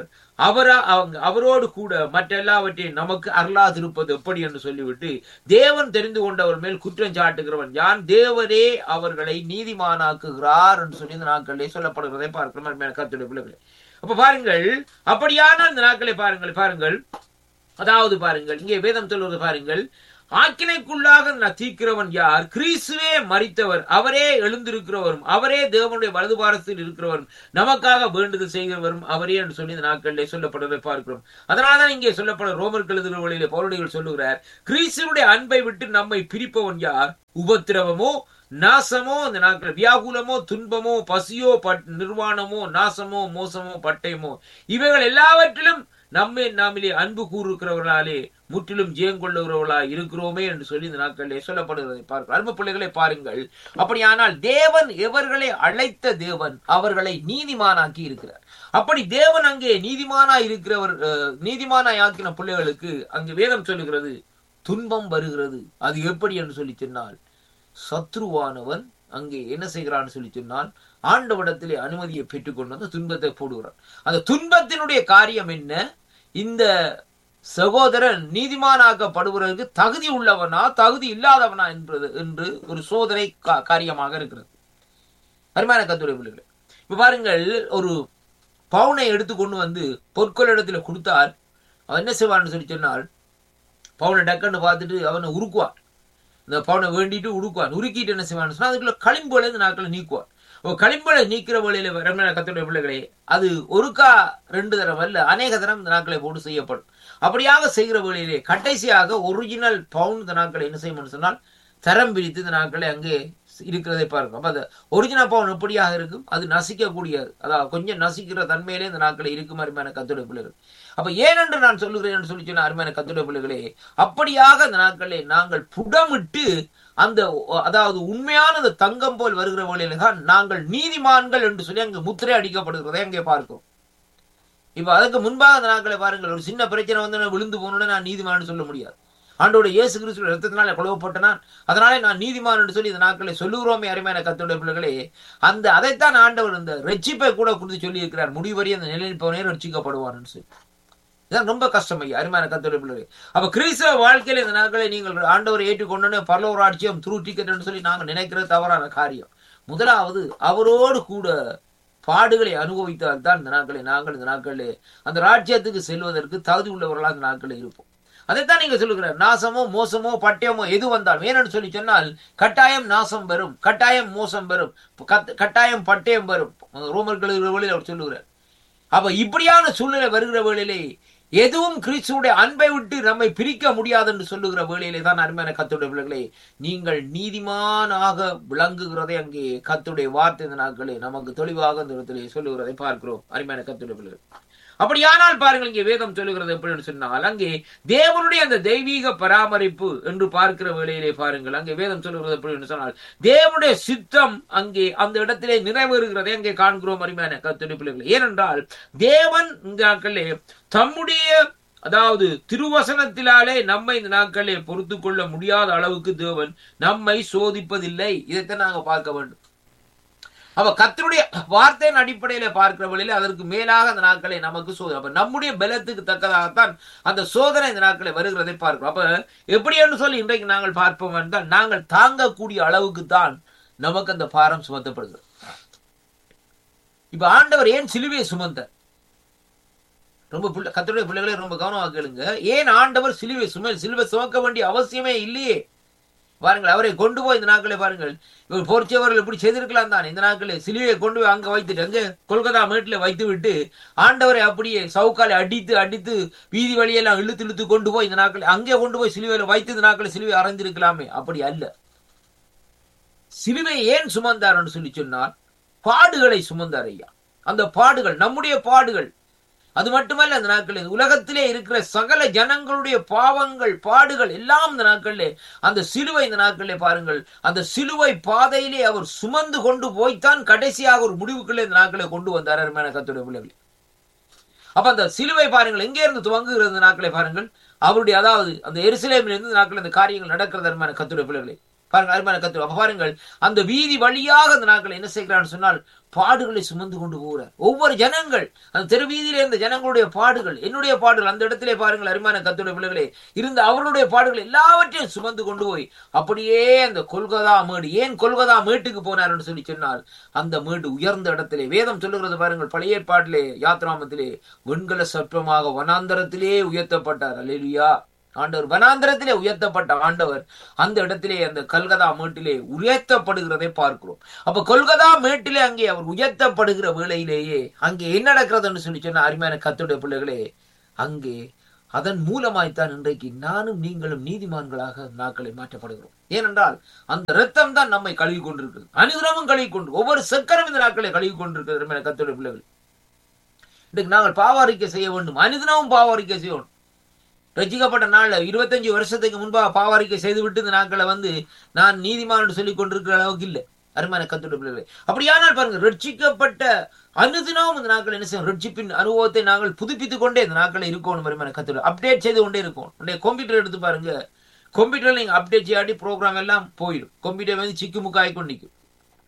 அவரா அவங்க அவரோடு கூட மற்ற எல்லாவற்றையும் நமக்கு அருளாதிருப்பது எப்படி என்று சொல்லிவிட்டு தேவன் தெரிந்து கொண்டவர் மேல் குற்றம் சாட்டுகிறவன் யான் தேவரே அவர்களை நீதிமானாக்குகிறார் என்று சொல்லி இந்த நாட்களிலே சொல்லப்படுகிறதை பார்க்கிறோம் அருமையான கர்த்தருடைய பிள்ளைகளே அப்ப பாருங்கள் அப்படியான இந்த நாட்களை பாருங்கள் பாருங்கள் அதாவது பாருங்கள் இங்கே வேதம் சொல்வது பாருங்கள் ஆக்கினைக்குள்ளாக நத்தீக்கிறவன் யார் கிறிஸ்துவே மறித்தவர் அவரே எழுந்திருக்கிறவரும் அவரே தேவனுடைய வலது பாரத்தில் இருக்கிறவரும் நமக்காக வேண்டுதல் செய்கிறவரும் அவரே என்று சொல்லி இந்த நாட்களிலே சொல்லப்படுவதை பார்க்கிறோம் அதனால்தான் இங்கே சொல்லப்படும் ரோமர் கழுதுகிற வழியிலே பௌரடிகள் சொல்லுகிறார் கிறிஸ்துவனுடைய அன்பை விட்டு நம்மை பிரிப்பவன் யார் உபத்திரவமோ நாசமோ இந்த நாட்கள் வியாகுலமோ துன்பமோ பசியோ பட் நிர்வாணமோ நாசமோ மோசமோ பட்டயமோ இவைகள் எல்லாவற்றிலும் நம்மை நாமிலே அன்பு கூறுகிறவர்களாலே முற்றிலும் ஜெயங்கொள்ளுகிறவர்களா இருக்கிறோமே என்று சொல்லி இந்த நாட்களிலே சொல்லப்படுகிறதை பார்க்கிறோம் அன்பு பிள்ளைகளை பாருங்கள் அப்படியானால் தேவன் எவர்களை அழைத்த தேவன் அவர்களை நீதிமானாக்கி இருக்கிறார் அப்படி தேவன் அங்கே நீதிமானா இருக்கிறவர் அஹ், நீதிமானாய் ஆக்கின பிள்ளைகளுக்கு அங்கே வேதம் சொல்லுகிறது துன்பம் வருகிறது அது எப்படி என்று சொல்லி சொன்னால் சத்ருவானவன் அங்கே என்ன செய்கிறான்னு சொல்லி சொன்னால் ஆண்டவடத்திலே அனுமதியை பெற்றுக்கொண்டு வந்து துன்பத்தை போடுகிறான் அந்த துன்பத்தினுடைய காரியம் என்ன இந்த சகோதரன் நீதிமானாக்கப்படுவதற்கு தகுதி உள்ளவனா தகுதி இல்லாதவனா என்பது என்று ஒரு சோதனை கா- காரியமாக இருக்கிறது அருமையான கத்துரை பிள்ளைகளே இப்ப பாருங்கள் ஒரு பவுனை எடுத்து கொண்டு வந்து பொற்கொள்ளிடத்துல கொடுத்தால் அவன் என்ன செய்வான்னு சொல்லி சொன்னால் பவுனை டக்குன்னு பார்த்துட்டு அவனை உருக்குவான் இந்த பவுனை வேண்டிட்டு உருக்குவான் உருக்கிட்டு என்ன செய்வான்னு சொன்னா அதுக்குள்ள களிம்புல இந்த நாட்களை நீக்குவான் ஓ களிம்புல நீக்கிற வழியில ரமண கத்துடைய பிள்ளைகளே அது ஒருக்கா ரெண்டு தரம் அல்ல அநேக தரம் இந்த நாட்களை போட்டு செய்யப்படும் அப்படியாக செய்கிற வழியிலே கடைசியாக ஒரிஜினல் பவுன் இந்த நாட்களை என்ன செய்யணும்னு சொன்னால் தரம் பிரித்து இந்த நாட்களை அங்கே இருக்கிறதை பார்க்கும் அப்ப அந்த ஒரிஜினல் பவுன் எப்படியாக இருக்கும் அது நசிக்கக்கூடியது அதாவது கொஞ்சம் நசிக்கிற தன்மையிலே இந்த நாட்களை இருக்கும் அருமையான கத்துடைய பிள்ளைகள் அப்ப ஏனென்று நான் சொல்லுகிறேன் என்று சொல்லி சொன்ன அருமையான கத்துடைய பிள்ளைகளே அப்படியாக அந்த நாட்களை நாங்கள் புடமிட்டு அந்த அதாவது உண்மையான அந்த தங்கம் போல் வருகிற வழியில தான் நாங்கள் நீதிமான்கள் என்று சொல்லி அங்கு முத்திரை அடிக்கப்படுகிறதை அங்கே பார்க்கிறோம் இப்ப அதுக்கு முன்பாக அந்த நாட்களை பாருங்கள் ஒரு சின்ன பிரச்சனை வந்து நான் விழுந்து போனோன்னு நான் நீதிமான்னு சொல்ல முடியாது ஆண்டோட இயேசு கிறிஸ்துவ ரத்தத்தினால குழவப்பட்டனான் அதனாலே நான் நீதிமான் என்று சொல்லி இந்த நாட்களை சொல்லுகிறோமே அருமையான கத்தோடைய பிள்ளைகளே அந்த அதைத்தான் ஆண்டவர் இந்த ரட்சிப்பை கூட கொடுத்து சொல்லி இருக்கிறார் முடிவறி அந்த நிலைப்பவனே ரட்சிக்கப்படுவார்னு சொல்லி இதான் ரொம்ப கஷ்டம் ஐயா அருமையான கத்தோடைய பிள்ளைகளே அப்ப கிறிஸ்தவ வாழ்க்கையில இந்த நாட்களை நீங்கள் ஆண்டவரை ஏற்றுக்கொண்டு பரலோக ராட்சியம் த்ரூ டிக்கெட் சொல்லி நாங்கள் நினைக்கிறது தவறான காரியம் முதலாவது அவரோடு கூட பாடுகளை அனுபவித்தால் தான் இந்த நாட்களை நாங்கள் இந்த நாட்களில் அந்த ராஜ்யத்துக்கு செல்வதற்கு தகுதி உள்ளவர்களாக இந்த நாட்களில் இருப்போம் அதைத்தான் நீங்க சொல்லுகிறார் நாசமோ மோசமோ பட்டயமோ எது வந்தாலும் ஏனென்று சொல்லி சொன்னால் கட்டாயம் நாசம் வரும் கட்டாயம் மோசம் வரும் கத்- கட்டாயம் பட்டயம் வரும் ரோமர்கள் வழியில் அவர் சொல்லுகிறார் அப்ப இப்படியான சூழ்நிலை வருகிற வேளையிலே எதுவும் கிறிஸ்துவுடைய அன்பை விட்டு நம்மை பிரிக்க முடியாது என்று சொல்லுகிற வேளையிலே தான் அருமையான கத்துடைய பிள்ளைகளே நீங்கள் நீதிமானாக விளங்குகிறதை அங்கே கத்துடைய வார்த்தை இந்த நாட்களே நமக்கு தெளிவாக இந்த இடத்திலே சொல்லுகிறதை பார்க்கிறோம் அருமையான கத்துடைய பிள்ளைகள் அப்படியானால் பாருங்கள் இங்கே வேதம் சொல்லுகிறது எப்படின்னு சொன்னால் அங்கே தேவனுடைய அந்த தெய்வீக பராமரிப்பு என்று பார்க்கிற வேளையிலே பாருங்கள் அங்கே வேதம் சொல்லுகிறது எப்படின்னு சொன்னால் தேவனுடைய சித்தம் அங்கே அந்த இடத்திலே நிறைவேறுகிறதை அங்கே காண்கிறோம் அருமையான கத்துடைய பிள்ளைகள் ஏனென்றால் தேவன் இந்த நாட்களிலே தம்முடைய அதாவது திருவசனத்திலாலே நம்மை இந்த நாட்களிலே பொறுத்து கொள்ள முடியாத அளவுக்கு தேவன் நம்மை சோதிப்பதில்லை இதைத்தான் நாங்க பார்க்க வேண்டும் அவ கத்தருடைய வார்த்தையின் அடிப்படையில பார்க்கிற வழியில அதற்கு மேலாக அந்த நாட்களை நமக்கு சோதனை அப்ப நம்முடைய பலத்துக்கு தக்கதாகத்தான் அந்த சோதனை இந்த நாட்களை வருகிறதை பார்க்கிறோம் அப்ப எப்படி என்று சொல்லி இன்றைக்கு நாங்கள் பார்ப்போம் என்றால் நாங்கள் தாங்கக்கூடிய அளவுக்கு தான் நமக்கு அந்த பாரம் சுமத்தப்படுகிறது இப்ப ஆண்டவர் ஏன் சிலுவையை சுமந்தார் ரொம்ப பிள்ளை கத்தருடைய பிள்ளைகளே ரொம்ப கவனமாக கேளுங்க ஏன் ஆண்டவர் சிலுவை சும சிலுவை சுமக்க வேண்டிய அவசியமே இல்லையே பாருங்கள் அவரை கொண்டு போய் இந்த நாட்களை பாருங்கள் இவர் பொறிச்சவர்கள் இப்படி செய்திருக்கலாம் தான் இந்த நாட்களில் சிலுவையை கொண்டு போய் அங்க வைத்துட்டு அங்க கொல்கத்தா மேட்டில் வைத்து விட்டு ஆண்டவரை அப்படியே சவுக்காலை அடித்து அடித்து வீதி வழியெல்லாம் இழுத்து இழுத்து கொண்டு போய் இந்த நாட்களை அங்கே கொண்டு போய் சிலுவையில வைத்து இந்த நாட்களை சிலுவை அறைந்திருக்கலாமே அப்படி அல்ல சிலுவை ஏன் சுமந்தார்னு சொல்லி சொன்னால் பாடுகளை சுமந்தார் ஐயா அந்த பாடுகள் நம்முடைய பாடுகள் அது மட்டுமல்ல இந்த நாட்களில் உலகத்திலே இருக்கிற சகல ஜனங்களுடைய பாவங்கள் பாடுகள் எல்லாம் இந்த நாட்களிலே அந்த சிலுவை இந்த நாட்களிலே பாருங்கள் அந்த சிலுவை பாதையிலே அவர் சுமந்து கொண்டு போய்த்தான் கடைசியாக ஒரு முடிவுக்குள்ளே இந்த நாட்களை கொண்டு வந்தார் அருமையான கத்துடைய பிள்ளைகள் அப்ப அந்த சிலுவை பாருங்கள் எங்கே இருந்து துவங்குகிறது இந்த நாட்களை பாருங்கள் அவருடைய அதாவது அந்த எருசலேமில் இருந்து இந்த நாட்கள் இந்த காரியங்கள் நடக்கிறது அருமையான கத்துடைய பிள்ளைகளே பாருங்க அருமையான கத்து அப்ப பாருங்கள் அந்த வீதி வழியாக அந்த நாட்கள் என்ன செய்கிறான்னு சொன்னால் பாடுகளை சுமந்து கொண்டு போகிறார் ஒவ்வொரு ஜனங்கள் அந்த தெரு வீதியிலே இருந்த ஜனங்களுடைய பாடுகள் என்னுடைய பாடுகள் அந்த இடத்திலே பாருங்கள் அருமையான கத்துடைய பிள்ளைகளே இருந்த அவர்களுடைய பாடுகள் எல்லாவற்றையும் சுமந்து கொண்டு போய் அப்படியே அந்த கொல்கதா மேடு ஏன் கொல்கதா மேட்டுக்கு போனார்னு சொல்லி சொன்னால் அந்த மேடு உயர்ந்த இடத்திலே வேதம் சொல்லுகிறது பாருங்கள் பழைய ஏற்பாட்டிலே யாத்ராமத்திலே வெண்கல சர்ப்பமாக வனாந்தரத்திலே உயர்த்தப்பட்டார் அல்லேலுயா ஆண்டவர் வனாந்தரத்திலே உயர்த்தப்பட்ட ஆண்டவர் அந்த இடத்திலே அந்த கல்கதா மேட்டிலே உயர்த்தப்படுகிறதை பார்க்கிறோம் அப்ப கொல்கதா மேட்டிலே அங்கே அவர் உயர்த்தப்படுகிற வேளையிலேயே அங்கே என்ன நடக்கிறதுன்னு சொல்லி சொன்ன அருமையான கத்துடைய பிள்ளைகளே அங்கே அதன் மூலமாய்த்தான் இன்றைக்கு நானும் நீங்களும் நீதிமான்களாக நாட்களை மாற்றப்படுகிறோம் ஏனென்றால் அந்த ரத்தம் தான் நம்மை கழுவி கொண்டிருக்கிறது அனுகிரமும் கழுவி கொண்டு ஒவ்வொரு சக்கரம் இந்த நாட்களை கழுவி கொண்டிருக்கிறது அருமையான கத்துடைய பிள்ளைகள் இன்றைக்கு நாங்கள் பாவாரிக்கை செய்ய வேண்டும் அனுதினமும் பாவாரிக்கை செய்யணும் ரசிக்கப்பட்ட நாள்ல இருபத்தஞ்சு வருஷத்துக்கு முன்பாக பாவாரிக்கை செய்துவிட்டு இந்த நாட்களை வந்து நான் நீதிமான் சொல்லிக் கொண்டிருக்கிற அளவுக்கு இல்லை அருமையான கத்துடைய பிள்ளைகளே அப்படியானால் பாருங்க ரட்சிக்கப்பட்ட அனுதினமும் இந்த நாட்கள் என்ன செய்யும் ரட்சிப்பின் அனுபவத்தை நாங்கள் புதுப்பித்துக் கொண்டே இந்த நாட்களை இருக்கணும் அருமையான கத்துடைய அப்டேட் செய்து கொண்டே இருக்கும் உடைய கம்ப்யூட்டர் எடுத்து பாருங்க கம்ப்யூட்டர்ல நீங்க அப்டேட் செய்யாட்டி ப்ரோக்ராம் எல்லாம் போயிடும் கம்ப்யூட்டர் வந்து சிக்கு முக்காய் கொண்டு நிற்கும்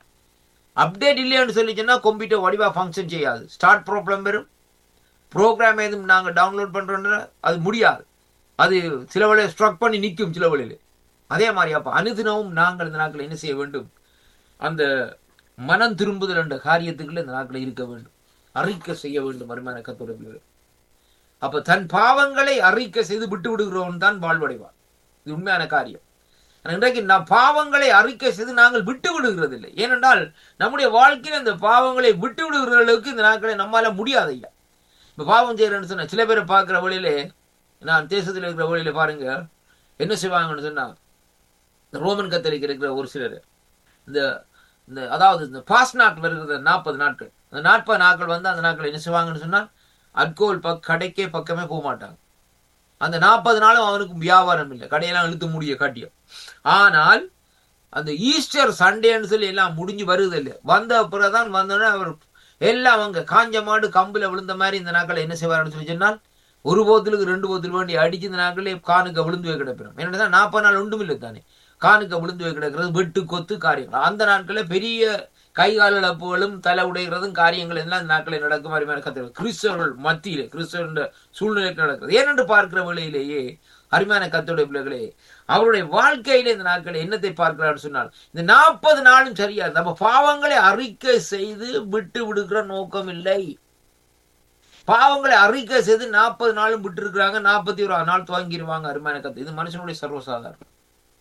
அப்டேட் இல்லைன்னு சொல்லிச்சுன்னா கம்ப்யூட்டர் வடிவா ஃபங்க்ஷன் செய்யாது ஸ்டார்ட் ப்ராப்ளம் வரும் ப்ரோக்ராம் எதுவும் நாங்கள் டவுன்லோட் பண்றோம்னா அது முடியாது அது சில வழியில் ஸ்ட்ரக் பண்ணி நிற்கும் சில வழியில் அதே மாதிரி அப்போ அனுதினமும் நாங்கள் இந்த நாட்கள் என்ன செய்ய வேண்டும் அந்த மனம் திரும்புதல் என்ற காரியத்துக்குள்ள இந்த நாட்களில் இருக்க வேண்டும் அறிக்கை செய்ய வேண்டும் அருமையான கத்தோட பிள்ளைகள் அப்ப தன் பாவங்களை அறிக்கை செய்து விட்டு விடுகிறவன் தான் வாழ்வடைவான் இது உண்மையான காரியம் ஆனா இன்றைக்கு நான் பாவங்களை அறிக்கை செய்து நாங்கள் விட்டு விடுகிறது இல்லை ஏனென்றால் நம்முடைய வாழ்க்கையில் அந்த பாவங்களை விட்டு விடுகிற அளவுக்கு இந்த நாட்களை நம்மால முடியாது ஐயா இப்ப பாவம் செய்யறேன்னு சொன்ன சில பேரை பார்க்கிற வழியிலே நான் தேசத்தில் இருக்கிற வழியில பாருங்க என்ன செய்வாங்கன்னு சொன்னா இந்த ரோமன் கத்தரிக்க இருக்கிற ஒரு சிலர் இந்த இந்த அதாவது இந்த பாஸ் நாட்கள் இருக்கிற நாற்பது நாட்கள் அந்த நாற்பது நாட்கள் வந்து அந்த நாட்கள் என்ன செய்வாங்கன்னு சொன்னா அல்கோல் பக் கடைக்கே பக்கமே போக மாட்டாங்க அந்த நாற்பது நாளும் அவனுக்கு வியாபாரம் இல்லை கடையெல்லாம் இழுத்து முடிய காட்டியும் ஆனால் அந்த ஈஸ்டர் சண்டேன்னு சொல்லி எல்லாம் முடிஞ்சு வருது இல்லை வந்த பிறகுதான் வந்தோடனே அவர் எல்லாம் அவங்க காஞ்ச மாடு கம்புல விழுந்த மாதிரி இந்த நாட்கள் என்ன செய்வார்னு சொல்லி சொன்னால் ஒரு போத்திலுக்கு ரெண்டு போத்தில் வேண்டி அடிச்சு இந்த நாட்களே காணுக்க விழுந்து போய் கிடப்பிடும் என்னதான் நாற்பது நாள் ஒன்றும் இல்லை தானே காணுக்க விழுந்து போய் கிடக்கிறது வெட்டு கொத்து காரியங்கள் அந்த நாட்களில் பெரிய கை கால் இழப்புகளும் தலை உடைகிறதும் காரியங்கள் எல்லாம் இந்த நாட்களில் நடக்கும் மாதிரி கத்து கிறிஸ்தவர்கள் மத்தியிலே கிறிஸ்தவ சூழ்நிலைக்கு நடக்கிறது ஏனென்று பார்க்கிற வேளையிலேயே அருமையான கத்தோடைய பிள்ளைகளே அவருடைய வாழ்க்கையில இந்த நாட்களை என்னத்தை பார்க்கிறான்னு சொன்னால் இந்த நாற்பது நாளும் சரியா நம்ம பாவங்களை அறிக்கை செய்து விட்டு விடுகிற நோக்கம் இல்லை பாவங்களை அறிக்கை செய்து நாற்பது நாளும் விட்டு இருக்கிறாங்க நாற்பத்தி ஒரு நாள் துவங்கிடுவாங்க அருமையான கத்து இது மனுஷனுடைய சர்வசாதாரணம்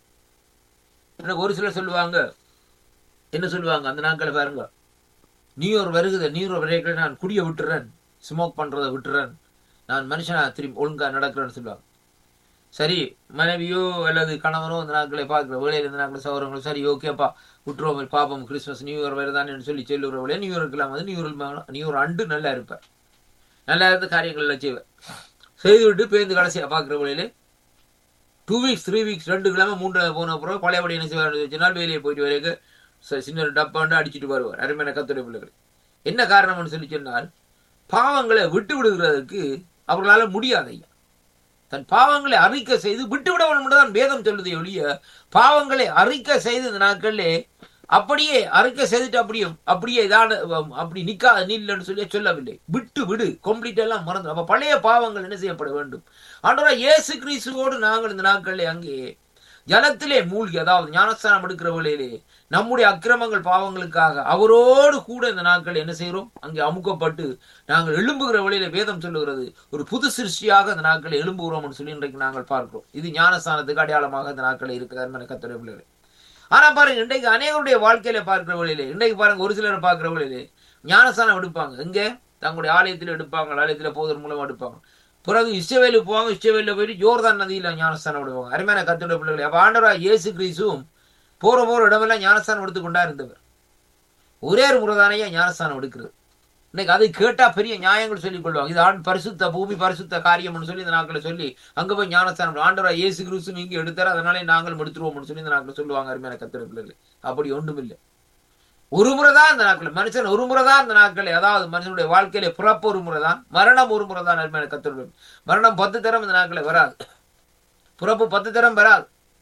எனக்கு ஒரு சிலர் சொல்லுவாங்க என்ன சொல்லுவாங்க அந்த நாட்களை பாருங்க நீ ஒரு வருகுத நீ ஒரு வரைகளை நான் குடிய விட்டுறேன் ஸ்மோக் பண்றதை விட்டுறேன் நான் மனுஷனா திரும்பி ஒழுங்கா நடக்கிறேன்னு சொல்லுவாங்க சரி மனைவியோ அல்லது கணவனோ இந்த நாட்களை பார்க்குற வேலையில் இந்த நாட்கள் சௌரங்களும் சரி ஓகேப்பா விட்டுருவோம் பாப்போம் கிறிஸ்மஸ் நியூ இயர் வருதான்னு சொல்லி சொல்லுற வேலையை நியூ இயர்க்கெல்லாம் வந்து new year new year and நல்லா இருப்பேன் நல்லா இருந்து காரியங்கள் எல்லாம் செய்வேன் செய்து விட்டு பேருந்து கடைசியாக பார்க்குற வேலையில டூ வீக்ஸ் த்ரீ வீக்ஸ் ரெண்டு கிழமை மூன்று போன அப்புறம் பழையபடி என்ன செய்வார் வச்சுனால் வேலையை போயிட்டு வரைக்கும் சின்ன ஒரு டப்பாண்டு அடிச்சுட்டு வருவார் அருமையான கத்துடைய பிள்ளைகள் என்ன காரணம்னு சொல்லி சொன்னால் பாவங்களை விட்டு விடுகிறதுக்கு அவர்களால முடியாது ஐயா தன் பாவங்களை அறிக்கை செய்து விட்டு விட வேண்டும் தான் வேதம் சொல்லுதை ஒழிய பாவங்களை அறிக்கை செய்து இந்த நாட்களிலே அப்படியே அறிக்கை செய்துட்டு அப்படியே அப்படியே இதான அப்படி நிக்கா நீல்லன்னு சொல்லி சொல்லவில்லை விட்டு விடு கம்ப்ளீட் எல்லாம் மறந்து அப்ப பழைய பாவங்கள் என்ன செய்யப்பட வேண்டும் ஆண்டவரா இயேசு கிறிஸ்துவோடு நாங்கள் இந்த நாட்களில் அங்கே ஜலத்திலே மூழ்கி அதாவது ஞானஸ்தானம் எடுக்கிற வேளையிலே நம்முடைய அக்கிரமங்கள் பாவங்களுக்காக அவரோடு கூட இந்த நாட்கள் என்ன செய்கிறோம் அங்கே அமுக்கப்பட்டு நாங்கள் எழும்புகிற வழியில வேதம் சொல்லுகிறது ஒரு புது சிருஷ்டியாக இந்த நாட்களை எழும்புகிறோம்னு சொல்லி இன்றைக்கு நாங்கள் பார்க்கிறோம் இது ஞானஸ்தானத்துக்கு அடையாளமாக இந்த நாட்கள் இருக்கிறார் கத்துரை பிள்ளைகள் ஆனா பாருங்க இன்றைக்கு அநேகருடைய வாழ்க்கையில பார்க்கிற வழியிலே இன்றைக்கு பாருங்க ஒரு சிலர் பார்க்கிற வழியிலே ஞானஸ்தானம் எடுப்பாங்க எங்க தங்களுடைய ஆலயத்தில் எடுப்பாங்க ஆலயத்தில் போவதன் மூலமா எடுப்பாங்க பிறகு இஷ்டவேலுக்கு போவாங்க இஷ்டவேலில் போயிட்டு ஜோர்தான் நதியில ஞானஸ்தானம் விடுவாங்க அருமையான கத்துடைய பிள்ளைகளை அப்ப ஆண்டரா இயேசு கிறிஸ்துவும் போற போற இடமெல்லாம் ஞானஸ்தானம் எடுத்து கொண்டா இருந்தவர் ஒரே ஒரு முறைதானையா ஞானஸ்தானம் எடுக்கிறது இன்னைக்கு அதை கேட்டா பெரிய நியாயங்கள் சொல்லிக் கொள்வாங்க இது ஆண் பரிசுத்த பூமி பரிசுத்த காரியம்னு சொல்லி இந்த நாட்களை சொல்லி அங்க போய் ஞானஸ்தானம் ஆண்டரா இயேசு கிறிஸ்து நீங்க எடுத்தாரு அதனாலே நாங்களும் எடுத்துருவோம்னு சொல்லி இந்த நாட்கள் சொல்லுவாங்க அருமையான கத்திர பிள்ளைகள் அப்படி ஒன்றும் இல்லை ஒரு முறை தான் இந்த நாட்கள் மனுஷன் ஒரு முறை தான் இந்த நாட்களை அதாவது மனுஷனுடைய வாழ்க்கையில பிறப்பு ஒரு முறை தான் மரணம் ஒரு முறை தான் அருமையான கத்திர மரணம் பத்து தரம் இந்த நாட்களை வராது பிறப்பு பத்து தரம் வராது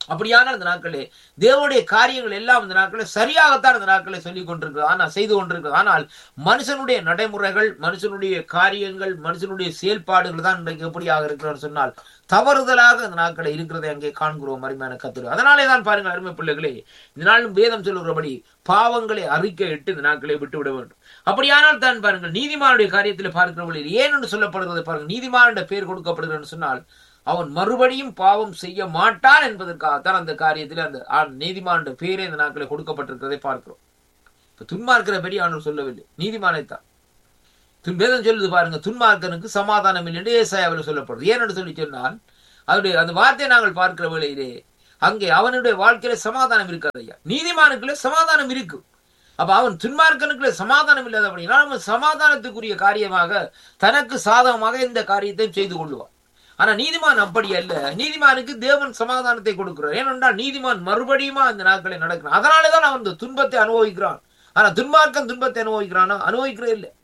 அப்படியான இந்த நாட்களே தேவனுடைய காரியங்கள் எல்லாம் இந்த நாட்களே சரியாகத்தான் இந்த நாட்களை சொல்லிக் கொண்டிருக்கிறது ஆனால் செய்து கொண்டிருக்கிறது ஆனால் மனுஷனுடைய நடைமுறைகள் மனுஷனுடைய காரியங்கள் மனுஷனுடைய செயல்பாடுகள் தான் இன்றைக்கு எப்படியாக இருக்கிறது சொன்னால் தவறுதலாக இந்த நாட்களை இருக்கிறதை அங்கே காண்கிறோம் அருமையான கத்துரு அதனாலே தான் பாருங்கள் அருமை பிள்ளைகளே இந்த நாளும் வேதம் சொல்லுகிறபடி பாவங்களை அறிக்கையிட்டு இந்த நாட்களை விட்டுவிட வேண்டும் அப்படியானால் தான் பாருங்கள் நீதிமானுடைய காரியத்தில் பார்க்கிறவர்கள் ஏன் என்று சொல்லப்படுகிறது பாருங்கள் நீதிமானுடைய பேர் கொடுக்கப்படுகிறது சொன்னால் அவன் மறுபடியும் பாவம் செய்ய மாட்டான் என்பதற்காகத்தான் அந்த காரியத்தில் அந்த நீதிமானுடைய பேரே இந்த நாட்களில் கொடுக்கப்பட்டிருக்கிறதை பார்க்கிறோம் இப்ப துன்மார்க்கிற பெரிய ஆண்டு சொல்லவில்லை நீதிமானைத்தான் வேதம் சொல்லுது பாருங்க துன்மார்க்கனுக்கு சமாதானம் இல்லை என்று ஏசாயாவில் சொல்லப்படுது ஏனென்று சொல்லி சொன்னால் அவருடைய அந்த வார்த்தையை நாங்கள் பார்க்கிற வேளையிலே அங்கே அவனுடைய வாழ்க்கையில சமாதானம் இருக்காது ஐயா நீதிமானுக்குள்ள சமாதானம் இருக்கு அப்ப அவன் துன்மார்க்கனுக்குள்ள சமாதானம் இல்லாத அப்படின்னா அவன் சமாதானத்துக்குரிய காரியமாக தனக்கு சாதகமாக இந்த காரியத்தையும் செய்து கொள்வான் ஆனா நீதிமான் அப்படி அல்ல நீதிமானுக்கு தேவன் சமாதானத்தை கொடுக்கிறார் ஏனென்றால் நீதிமான் மறுபடியுமா அந்த நாட்களை நடக்கிறான் அதனாலதான் அவன் இந்த துன்பத்தை அனுபவிக்கிறான் ஆனா துன்மார்க்கன் துன்பத்தை அனுபவிக்கிறானா அனுபவிக்கிறே இல்லை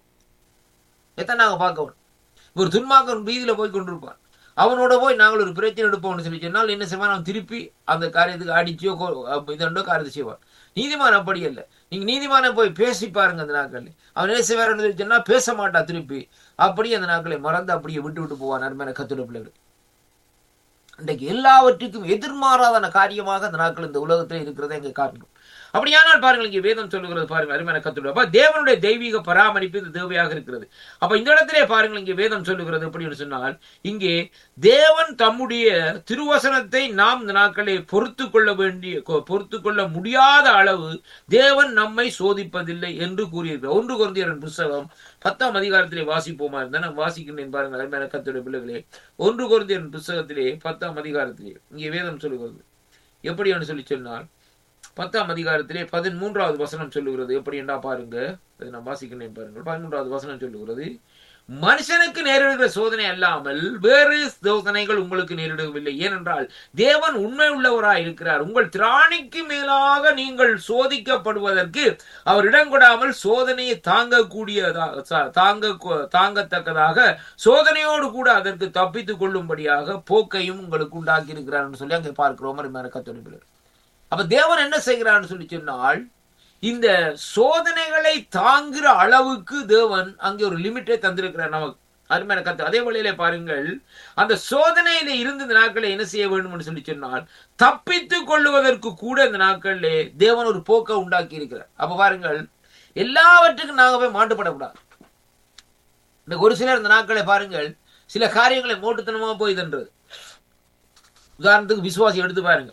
எத்தனை நாங்க பார்க்கணும் ஒரு துன்மார்க்கன் வீதியில போய் கொண்டிருப்பான் அவனோட போய் நாங்கள் ஒரு பிரச்சனை எடுப்போம்னு சொல்லி சொன்னால் என்ன செய்வான் அவன் திருப்பி அந்த காரியத்துக்கு அடிச்சோ இதோ காரியத்தை செய்வான் நீதிமான் அப்படி இல்லை நீங்க நீதிமானை போய் பேசி பாருங்க அந்த நாட்கள் அவன் என்ன செய்வாருன்னு சொல்லி சொன்னா பேச மாட்டா திருப்பி அப்படியே அந்த நாட்களை மறந்து அப்படியே விட்டு விட்டு போவான் அருமையான கத்துட பிள்ளைகள் இன்றைக்கு எல்லாவற்றுக்கும் எதிர்மாறாதான காரியமாக அந்த நாட்கள் இந்த உலகத்தில் இருக்கிறத இங்க காட்டணும் அப்படியானால் பாருங்கள் இங்கே வேதம் சொல்லுகிறது பாருங்கள் அருமையான கத்துடைய அப்ப தேவனுடைய தெய்வீக பராமரிப்பு இந்த தேவையாக இருக்கிறது அப்ப இந்த இடத்திலே பாருங்கள் இங்கே வேதம் சொல்லுகிறது எப்படி சொன்னால் இங்கே தேவன் தம்முடைய திருவசனத்தை நாம் இந்த நாட்களை பொறுத்து கொள்ள வேண்டிய பொறுத்து கொள்ள முடியாத அளவு தேவன் நம்மை சோதிப்பதில்லை என்று கூறியிருக்கிறார் ஒன்று குழந்தையரன் புஸ்தகம் பத்தாம் அதிகாரத்திலே வாசிப்போமா இருந்தா நான் வாசிக்கின்றேன் பாருங்கள் அருமையான கத்துடைய பிள்ளைகளே ஒன்று குழந்தையரன் புஸ்தகத்திலே பத்தாம் அதிகாரத்திலே இங்கே வேதம் சொல்லுகிறது எப்படி என்று சொல்லி சொன்னால் பத்தாம் அதிகாரத்திலே பதிமூன்றாவது வசனம் சொல்லுகிறது எப்படி என்றா பாருங்க அதை நான் வாசிக்கிறேன் பாருங்கள் பதிமூன்றாவது வசனம் சொல்லுகிறது மனுஷனுக்கு நேரிடுகிற சோதனை அல்லாமல் வேறு சோதனைகள் உங்களுக்கு நேரிடவில்லை ஏனென்றால் தேவன் உண்மை உள்ளவராய் இருக்கிறார் உங்கள் திராணிக்கு மேலாக நீங்கள் சோதிக்கப்படுவதற்கு அவர் இடம் கொடாமல் சோதனையை தாங்கக்கூடியதாக தாங்க தாங்கத்தக்கதாக சோதனையோடு கூட அதற்கு தப்பித்துக் கொள்ளும்படியாக போக்கையும் உங்களுக்கு உண்டாக்கி இருக்கிறார் சொல்லி அங்கே பார்க்கிறோம் கத்தொழிப்பில் அப்ப தேவன் என்ன செய்கிறான்னு சொல்லி சொன்னால் இந்த சோதனைகளை தாங்குற அளவுக்கு தேவன் அங்கே ஒரு லிமிட்டை தந்திருக்கிறார் நமக்கு அருமையான கத்து அதே வழியிலே பாருங்கள் அந்த சோதனையில இருந்து இந்த நாட்களை என்ன செய்ய வேண்டும் சொல்லி சொன்னால் தப்பித்துக் கொள்ளுவதற்கு கூட இந்த நாட்களிலே தேவன் ஒரு போக்கை உண்டாக்கி இருக்கிறார் அப்ப பாருங்கள் எல்லாவற்றுக்கும் நாங்க போய் மாட்டுப்படக்கூடாது இந்த ஒரு சிலர் இந்த நாட்களை பாருங்கள் சில காரியங்களை மோட்டுத்தனமா போய் இதன்றது உதாரணத்துக்கு விசுவாசி எடுத்து பாருங்க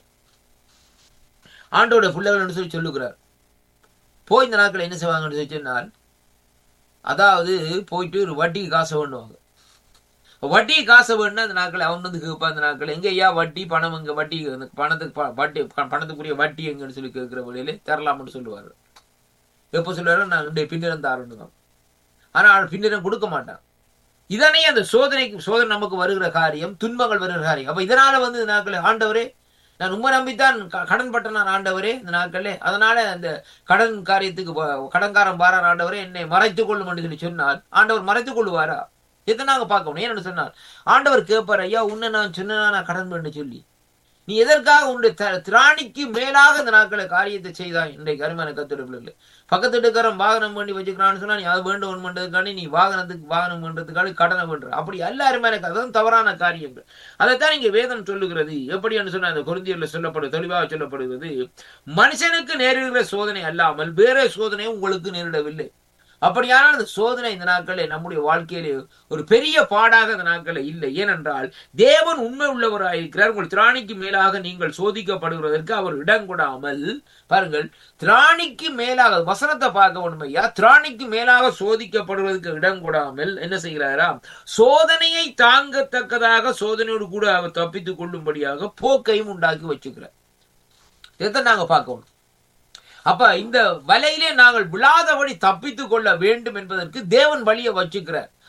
ஆண்டோட பிள்ளைகள் சொல்லி சொல்லுகிறார் போய் இந்த நாட்கள் என்ன செய்வாங்கன்னு சொல்லி சொன்னால் அதாவது போயிட்டு ஒரு வட்டிக்கு காசை வேண்டுவாங்க வட்டி காசை வேணும்னா அந்த நாட்கள் அவன் வந்து கேட்பான் அந்த நாட்கள் எங்க ஐயா வட்டி பணம் எங்க வட்டி பணத்துக்கு வட்டி பணத்துக்குரிய வட்டி எங்கன்னு சொல்லி கேட்கிற வழியில தரலாம்னு சொல்லுவாரு எப்ப சொல்லுவாரு நான் பின்னிடம் தாரணும் தான் ஆனா பின்னிடம் கொடுக்க மாட்டான் இதனே அந்த சோதனைக்கு சோதனை நமக்கு வருகிற காரியம் துன்பங்கள் வருகிற காரியம் அப்ப இதனால வந்து இந்த நாட்கள் ஆண்டவரே நான் உண்மை நம்பித்தான் கடன் பட்டனான் ஆண்டவரே இந்த நாட்களே அதனால அந்த கடன் காரியத்துக்கு கடன்காரன் பாரார் ஆண்டவரே என்னை மறைத்துக் கொள்ளும் என்று சொல்லி சொன்னால் ஆண்டவர் மறைத்துக் கொள்ளுவாரா இதை நாங்க பார்க்கணும் ஏன்னு சொன்னால் ஆண்டவர் கேட்பார் ஐயா உன்னை நான் சொன்னா நான் கடன் பண்ண சொல்லி நீ எதற்காக உன்னுடைய திராணிக்கு மேலாக இந்த நாட்களை காரியத்தை செய்தாய் இன்றைக்கு அருமையான கத்துடைய பக்கத்து வீட்டுக்காரன் வாகனம் பண்ணி வச்சுக்கிறான்னு சொன்னா நீ அது வேண்டும் ஒன்று பண்றதுக்காண்டி நீ வாகனத்துக்கு வாகனம் பண்றதுக்காண்டி கடனை பண்ற அப்படி எல்லா அருமையான அதுவும் தவறான காரியங்கள் அதைத்தான் இங்க வேதம் சொல்லுகிறது எப்படி என்று சொன்ன அந்த குருந்தியர்ல சொல்லப்படுது தெளிவாக சொல்லப்படுகிறது மனுஷனுக்கு நேரிடுகிற சோதனை அல்லாமல் வேற சோதனை உங்களுக்கு நேரிடவில்லை அப்படியான அந்த சோதனை இந்த நாட்களில் நம்முடைய வாழ்க்கையிலே ஒரு பெரிய பாடாக இந்த நாட்களில் இல்லை ஏனென்றால் தேவன் உண்மை உள்ளவராயிருக்கிறார் உங்கள் திராணிக்கு மேலாக நீங்கள் சோதிக்கப்படுகிறதற்கு அவர் இடம் கொடாமல் பாருங்கள் திராணிக்கு மேலாக வசனத்தை பார்க்க உண்மையா திராணிக்கு மேலாக சோதிக்கப்படுவதற்கு இடம் கொடாமல் என்ன செய்கிறாரா சோதனையை தாங்கத்தக்கதாக சோதனையோடு கூட அவர் தப்பித்துக் கொள்ளும்படியாக போக்கையும் உண்டாக்கி வச்சுக்கிறார் இதை நாங்க பார்க்கணும் அப்ப இந்த வலையிலே நாங்கள் விழாதபடி தப்பித்துக் கொள்ள வேண்டும் என்பதற்கு தேவன் வழியை வச்சுக்கிறார்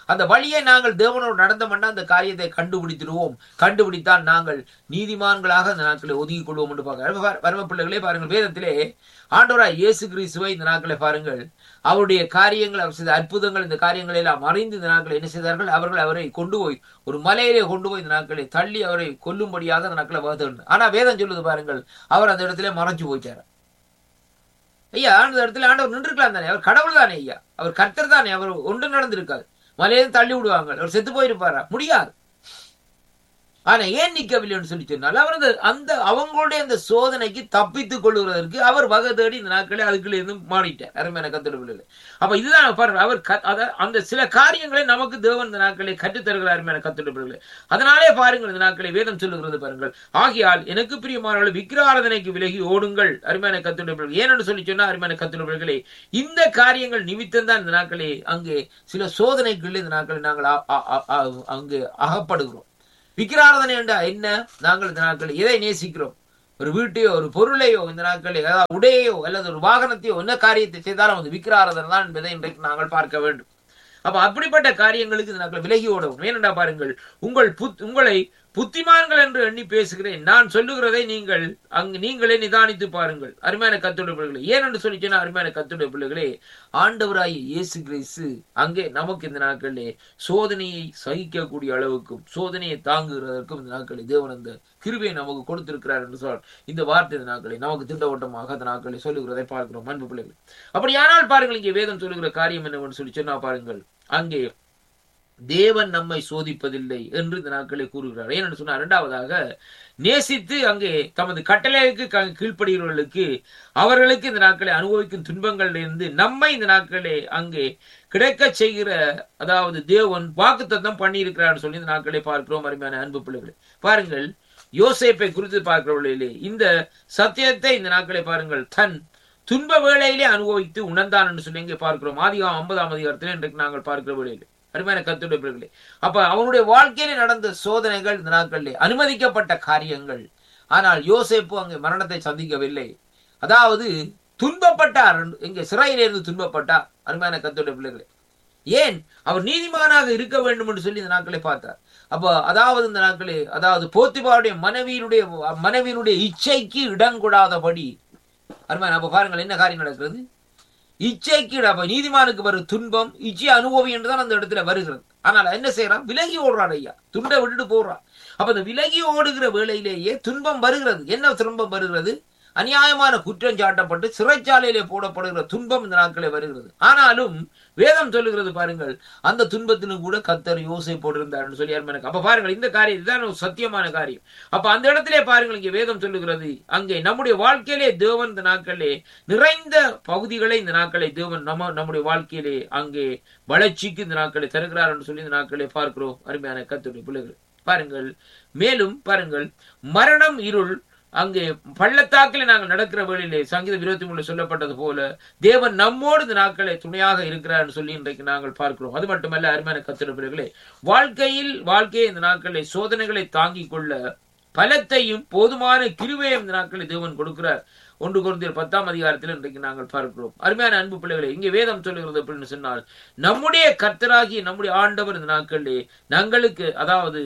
அந்த வழியை நாங்கள் தேவனோடு நடந்தோம்னா அந்த காரியத்தை கண்டுபிடித்திடுவோம் கண்டுபிடித்தால் நாங்கள் நீதிமான்களாக அந்த நாட்களை ஒதுக்கிக் கொள்வோம் என்று பார்க்க வரம பிள்ளைகளே பாருங்கள் வேதத்திலே ஆண்டவராய் இயேசு கிறிஸ்துவை இந்த நாட்களை பாருங்கள் அவருடைய காரியங்கள் அவர் செய்த அற்புதங்கள் இந்த காரியங்களை எல்லாம் அறிந்து இந்த நாட்களை என்ன செய்தார்கள் அவர்கள் அவரை கொண்டு போய் ஒரு மலையிலே கொண்டு போய் இந்த நாட்களை தள்ளி அவரை கொல்லும்படியாக அந்த நாட்களை வகுத்து ஆனா வேதம் சொல்லுது பாருங்கள் அவர் அந்த இடத்துல மறைஞ்சு போயிட்டார் ஐயா அந்த இடத்துல ஆண்டவர் நின்றுக்கலாம் தானே அவர் கடவுள் தானே ஐயா அவர் கர்த்தர் தானே அவர் ஒன்று நடந்திருக்காது மலையிலிருந்து தள்ளி விடுவாங்க அவர் செத்து போயிருப்பாரா முடியாது ஆனா ஏன் நிக்கவில்லைன்னு சொல்லி சொன்னால் அவர் அந்த அந்த அவங்களுடைய அந்த சோதனைக்கு தப்பித்துக் கொள்ளுவதற்கு அவர் வகை தேடி இந்த நாட்களே அதுக்குள்ள இருந்து மாறிட்டார் அருமையான கத்திடவில்லை அப்ப இதுதான் பாருங்க அவர் அந்த சில காரியங்களை நமக்கு தேவன் இந்த நாட்களை கற்றுத்தருகிற அருமையான கத்திடவில்லை அதனாலே பாருங்கள் இந்த நாட்களை வேதம் சொல்லுகிறது பாருங்கள் ஆகியால் எனக்கு பிரியமானவர்கள் விக்கிராராதனைக்கு விலகி ஓடுங்கள் அருமையான கத்திடவில்லை ஏனென்று சொல்லி சொன்னா அருமையான கத்திடவில்லைகளே இந்த காரியங்கள் நிமித்தம் தான் இந்த நாட்களே அங்கே சில சோதனைக்குள்ளே இந்த நாட்களை நாங்கள் அங்கு அகப்படுகிறோம் விக்கிராராதனை என்றா என்ன நாங்கள் இந்த நாட்களில் எதை நேசிக்கிறோம் ஒரு வீட்டையோ ஒரு பொருளையோ இந்த நாட்களில் அதாவது உடையோ அல்லது ஒரு வாகனத்தையோ என்ன காரியத்தை செய்தாலும் அது விக்கிராராதனை தான் என்பதை இன்றைக்கு நாங்கள் பார்க்க வேண்டும் அப்ப அப்படிப்பட்ட காரியங்களுக்கு இந்த நாட்கள் விலகி ஓடவும் ஏனென்றா பாருங்கள் உங்கள் புத் உங்களை புத்திமான்கள் என்று எண்ணி பேசுகிறேன் நான் சொல்லுகிறதை நீங்கள் அங்கு நீங்களே நிதானித்து பாருங்கள் அருமையான கத்துடைய பிள்ளைகளே ஏனென்று சொல்லி சொன்னா அருமையான கத்துடைய பிள்ளைகளே ஆண்டவராகிய இயேசு கிறிஸ்து அங்கே நமக்கு இந்த நாட்களிலே சோதனையை சகிக்கக்கூடிய அளவுக்கும் சோதனையை தாங்குகிறதற்கும் இந்த நாட்களில் தேவன் அந்த கிருபையை நமக்கு கொடுத்திருக்கிறார் என்று சொல் இந்த வார்த்தை இந்த நாட்களை நமக்கு திட்டவட்டமாக அந்த நாட்களை சொல்லுகிறதை பார்க்கிறோம் அன்பு பிள்ளைகள் அப்படியானால் பாருங்கள் இங்கே வேதம் சொல்லுகிற காரியம் என்னவென்று சொல்லி சொன்னா பாருங்கள் அங்கே தேவன் நம்மை சோதிப்பதில்லை என்று இந்த நாட்களை கூறுகிறார் ஏனென்று சொன்னார் இரண்டாவதாக நேசித்து அங்கே தமது கட்டளைக்கு கீழ்ப்படுகிறவர்களுக்கு அவர்களுக்கு இந்த நாட்களை அனுபவிக்கும் துன்பங்கள்ல இருந்து நம்மை இந்த நாட்களே அங்கே கிடைக்க செய்கிற அதாவது தேவன் வாக்கு தத்தம் பண்ணி இருக்கிறார் சொல்லி இந்த நாட்களை பார்க்கிறோம் அருமையான அன்பு பிள்ளைகளை பாருங்கள் யோசேப்பை குறித்து பார்க்கிறவர்களிலே இந்த சத்தியத்தை இந்த நாட்களை பாருங்கள் தன் துன்ப வேளையிலே அனுபவித்து உணர்ந்தான் என்று சொல்லி இங்கே பார்க்கிறோம் ஆதிகம் ஐம்பதாம் அதிகாரத்தில் இன்றைக்கு நாங்கள் பார்க்கிற வேளையிலே அருமையான கத்துடைய பிள்ளைகளே அப்ப அவனுடைய வாழ்க்கையில நடந்த சோதனைகள் இந்த நாட்களிலே அனுமதிக்கப்பட்ட காரியங்கள் ஆனால் யோசேப்பு அங்கே மரணத்தை சந்திக்கவில்லை அதாவது துன்பப்பட்டார் இங்கே சிறையிலிருந்து துன்பப்பட்டார் அருமையான கத்துடைய பிள்ளைகளே ஏன் அவர் நீதிமானாக இருக்க வேண்டும் என்று சொல்லி இந்த நாட்களை பார்த்தார் அப்ப அதாவது இந்த நாட்களே அதாவது போத்திபாவுடைய மனைவியினுடைய மனைவியினுடைய இச்சைக்கு இடம் கூடாதபடி அருமையான அப்ப பாருங்கள் என்ன காரியம் நடக்கிறது இச்சைக்கு அப்ப நீதிமானுக்கு வரும் துன்பம் இச்சை அனுபவி என்றுதான் அந்த இடத்துல வருகிறது ஆனால் என்ன செய்யறான் விலகி ஓடுறான் ஐயா துண்டை விட்டுட்டு போடுறான் அப்ப இந்த விலகி ஓடுகிற வேளையிலேயே துன்பம் வருகிறது என்ன துன்பம் வருகிறது அநியாயமான குற்றம் சாட்டப்பட்டு சிறைச்சாலையிலே போடப்படுகிற துன்பம் இந்த நாட்களே வருகிறது ஆனாலும் வேதம் சொல்லுகிறது பாருங்கள் அந்த துன்பத்திலும் கூட கத்தர் யோசை போட்டிருந்தார் சொல்லி எனக்கு அப்ப பாருங்கள் இந்த காரியம் இதுதான் ஒரு சத்தியமான காரியம் அப்ப அந்த இடத்திலே பாருங்கள் இங்கே வேதம் சொல்லுகிறது அங்கே நம்முடைய வாழ்க்கையிலே தேவன் இந்த நாட்களே நிறைந்த பகுதிகளை இந்த நாட்களை தேவன் நம்ம நம்முடைய வாழ்க்கையிலே அங்கே வளர்ச்சிக்கு இந்த நாட்களை தருகிறார் என்று சொல்லி இந்த நாட்களை பார்க்கிறோம் அருமையான கத்துடைய பிள்ளைகள் பாருங்கள் மேலும் பாருங்கள் மரணம் இருள் அங்கே பள்ளத்தாக்கில் நாங்கள் நடக்கிற வேளையிலே சங்கீத இருபத்தி மூணு சொல்லப்பட்டது போல தேவன் நம்மோடு இந்த நாட்களை துணையாக இருக்கிறார் சொல்லி இன்றைக்கு நாங்கள் பார்க்கிறோம் அது மட்டுமல்ல அருமையான கத்திர பிள்ளைகளே வாழ்க்கையில் வாழ்க்கையை இந்த நாட்களை சோதனைகளை தாங்கிக் கொள்ள பலத்தையும் போதுமான கிருவையும் இந்த நாட்களை தேவன் கொடுக்கிறார் ஒன்று குழந்தையர் பத்தாம் அதிகாரத்தில் இன்றைக்கு நாங்கள் பார்க்கிறோம் அருமையான அன்பு பிள்ளைகளை இங்கே வேதம் சொல்லுகிறது அப்படின்னு சொன்னால் நம்முடைய கர்த்தராகி நம்முடைய ஆண்டவர் இந்த நாட்களிலே நாங்களுக்கு அதாவது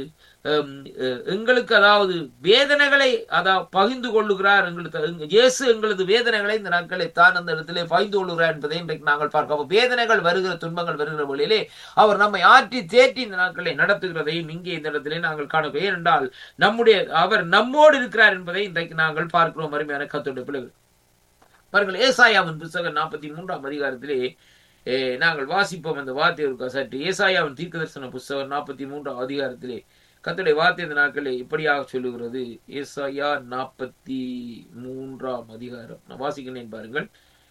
எங்களுக்கு அதாவது வேதனைகளை அதாவது பகிர்ந்து கொள்ளுகிறார் எங்களுக்கு இயேசு எங்களது வேதனைகளை இந்த நாட்களை தான் அந்த இடத்திலே பகிர்ந்து கொள்ளுகிறார் என்பதை இன்றைக்கு நாங்கள் பார்க்கிறோம் வேதனைகள் வருகிற துன்பங்கள் வருகிற வழியிலே அவர் நம்மை ஆற்றி தேற்றி இந்த நாட்களை நடத்துகிறதையும் இங்கே இந்த இடத்திலே நாங்கள் காண ஏனென்றால் நம்முடைய அவர் நம்மோடு இருக்கிறார் என்பதை இன்றைக்கு நாங்கள் பார்க்கிறோம் அருமையான கத்தோட பிள்ளைகள் பாருங்கள் ஏசாயாவின் புத்தகம் நாற்பத்தி மூன்றாம் அதிகாரத்திலே நாங்கள் வாசிப்போம் அந்த வார்த்தை இருக்கா சற்று ஏசாயாவின் தீர்க்கதர்சன புஸ்தகம் நாற்பத்தி மூன்றாம் அதிகாரத்திலே கத்துடைய வார்த்தை இந்த நாட்களே இப்படியாக சொல்லுகிறது ஏசாயா நாற்பத்தி மூன்றாம் அதிகாரம் நான் வாசிக்கிறேன் பாருங்கள்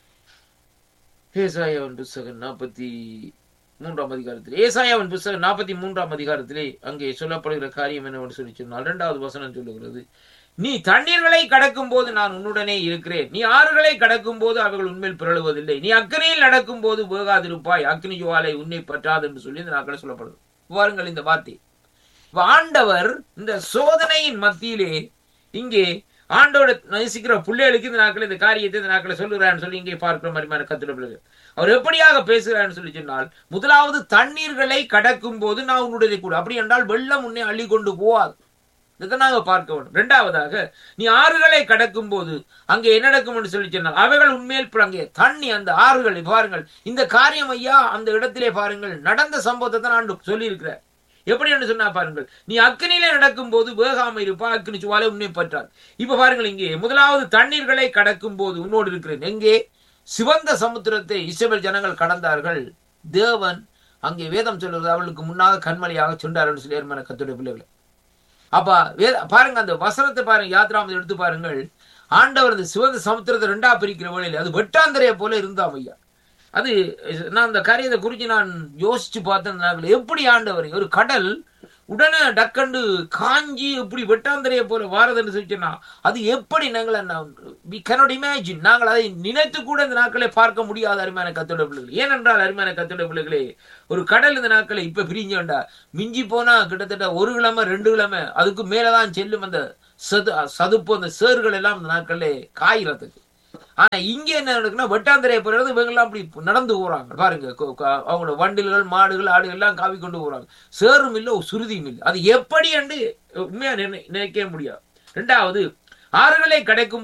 ஏசாயாவின் புஸ்தகம் நாற்பத்தி மூன்றாம் அதிகாரத்தில் ஏசாயாவின் புஸ்தகம் நாற்பத்தி மூன்றாம் அதிகாரத்திலே அங்கே சொல்லப்படுகிற காரியம் என்னவென்று சொல்லி சொன்னால் இரண்டாவது வசனம் சொல்லுகிறது நீ தண்ணீர்களை கடக்கும் போது நான் உன்னுடனே இருக்கிறேன் நீ ஆறுகளை கடக்கும் போது அவர்கள் உண்மையில் பிறழுவதில்லை நீ அக்கறையில் நடக்கும் போது வேகாதிருப்பாய் அக்னி ஜுவாலை உன்னை பற்றாது என்று சொல்லி இந்த நாட்கள் சொல்லப்படுது பாருங்கள் இந்த வார்த்தை ஆண்டவர் இந்த சோதனையின் மத்தியிலே இங்கே ஆண்டோட நேசிக்கிற பிள்ளைகளுக்கு இந்த நாட்கள் இந்த காரியத்தை இந்த நாட்களை சொல்லுகிறான்னு சொல்லி இங்கே பார்க்கிற மாதிரி கத்துட பிள்ளைகள் அவர் எப்படியாக பேசுகிறான்னு சொல்லி சொன்னால் முதலாவது தண்ணீர்களை கடக்கும் போது நான் உன்னுடைய கூட அப்படி என்றால் வெள்ளம் உன்னை அள்ளி கொண்டு போவாது இதை நாங்க பார்க்க வேண்டும் இரண்டாவதாக நீ ஆறுகளை கடக்கும் போது அங்கே என்ன நடக்கும் என்று சொல்லி சொன்னால் அவைகள் உண்மையில் அங்கே தண்ணி அந்த ஆறுகளை பாருங்கள் இந்த காரியம் ஐயா அந்த இடத்திலே பாருங்கள் நடந்த சம்பவத்தை தான் நான் சொல்லி இருக்கிறேன் எப்படி என்று சொன்னா பாருங்கள் நீ அக்னியிலே நடக்கும் போது வேகாம இருப்பா அக்னி சுவாலை உண்மை பற்றாது இப்ப பாருங்கள் இங்கே முதலாவது தண்ணீர்களை கடக்கும் போது உன்னோடு இருக்கிறேன் எங்கே சிவந்த சமுத்திரத்தை இஸ்ரவேல் ஜனங்கள் கடந்தார்கள் தேவன் அங்கே வேதம் சொல்றது அவளுக்கு முன்னாக கண்மலையாக சொன்னார் என்று சொல்லி எருமன கத்துடைய பிள்ளைகளை அப்ப வேத பாருங்க அந்த வசனத்தை பாருங்க யாத்ராமதை எடுத்து பாருங்கள் ஆண்டவர் அந்த சிவந்த சமுத்திரத்தை ரெண்டா பிரிக்கிற வேளையில அது வெட்டாந்தரைய போல இருந்தாம் ஐயா அது நான் அந்த காரியத்தை குறித்து நான் யோசிச்சு பார்த்தேன் எப்படி ஆண்டவர் ஒரு கடல் உடனே டக்கண்டு காஞ்சி இப்படி வெட்டாந்தரைய போல வாரதுன்னு சொல்லிச்சுன்னா அது எப்படி நாங்கள் வி கனோட் இமேஜின் நாங்கள் அதை நினைத்து கூட இந்த நாட்களை பார்க்க முடியாத அருமையான கத்தோட பிள்ளைகள் ஏனென்றால் அருமையான கத்தோட பிள்ளைகளே ஒரு கடல் இந்த நாட்களை இப்ப பிரிஞ்சோண்டா மிஞ்சி போனா கிட்டத்தட்ட ஒரு கிழமை ரெண்டு கிழமை அதுக்கு மேலதான் செல்லும் அந்த சது சதுப்பு அந்த சேர்கள் எல்லாம் இந்த நாட்களே காய்கிறதுக்கு ஆனா இங்க என்ன நடக்குன்னா வெட்டாந்தரையை போறது இவங்கெல்லாம் அப்படி நடந்து போறாங்க பாருங்க அவங்களோட வண்டில்கள் மாடுகள் ஆடுகள் எல்லாம் காவி கொண்டு போறாங்க சேரும் இல்லை சுருதியும் இல்லை அது எப்படி என்று உண்மையா நினைக்க முடியாது ரெண்டாவது ஆறுகளை கிடைக்கும்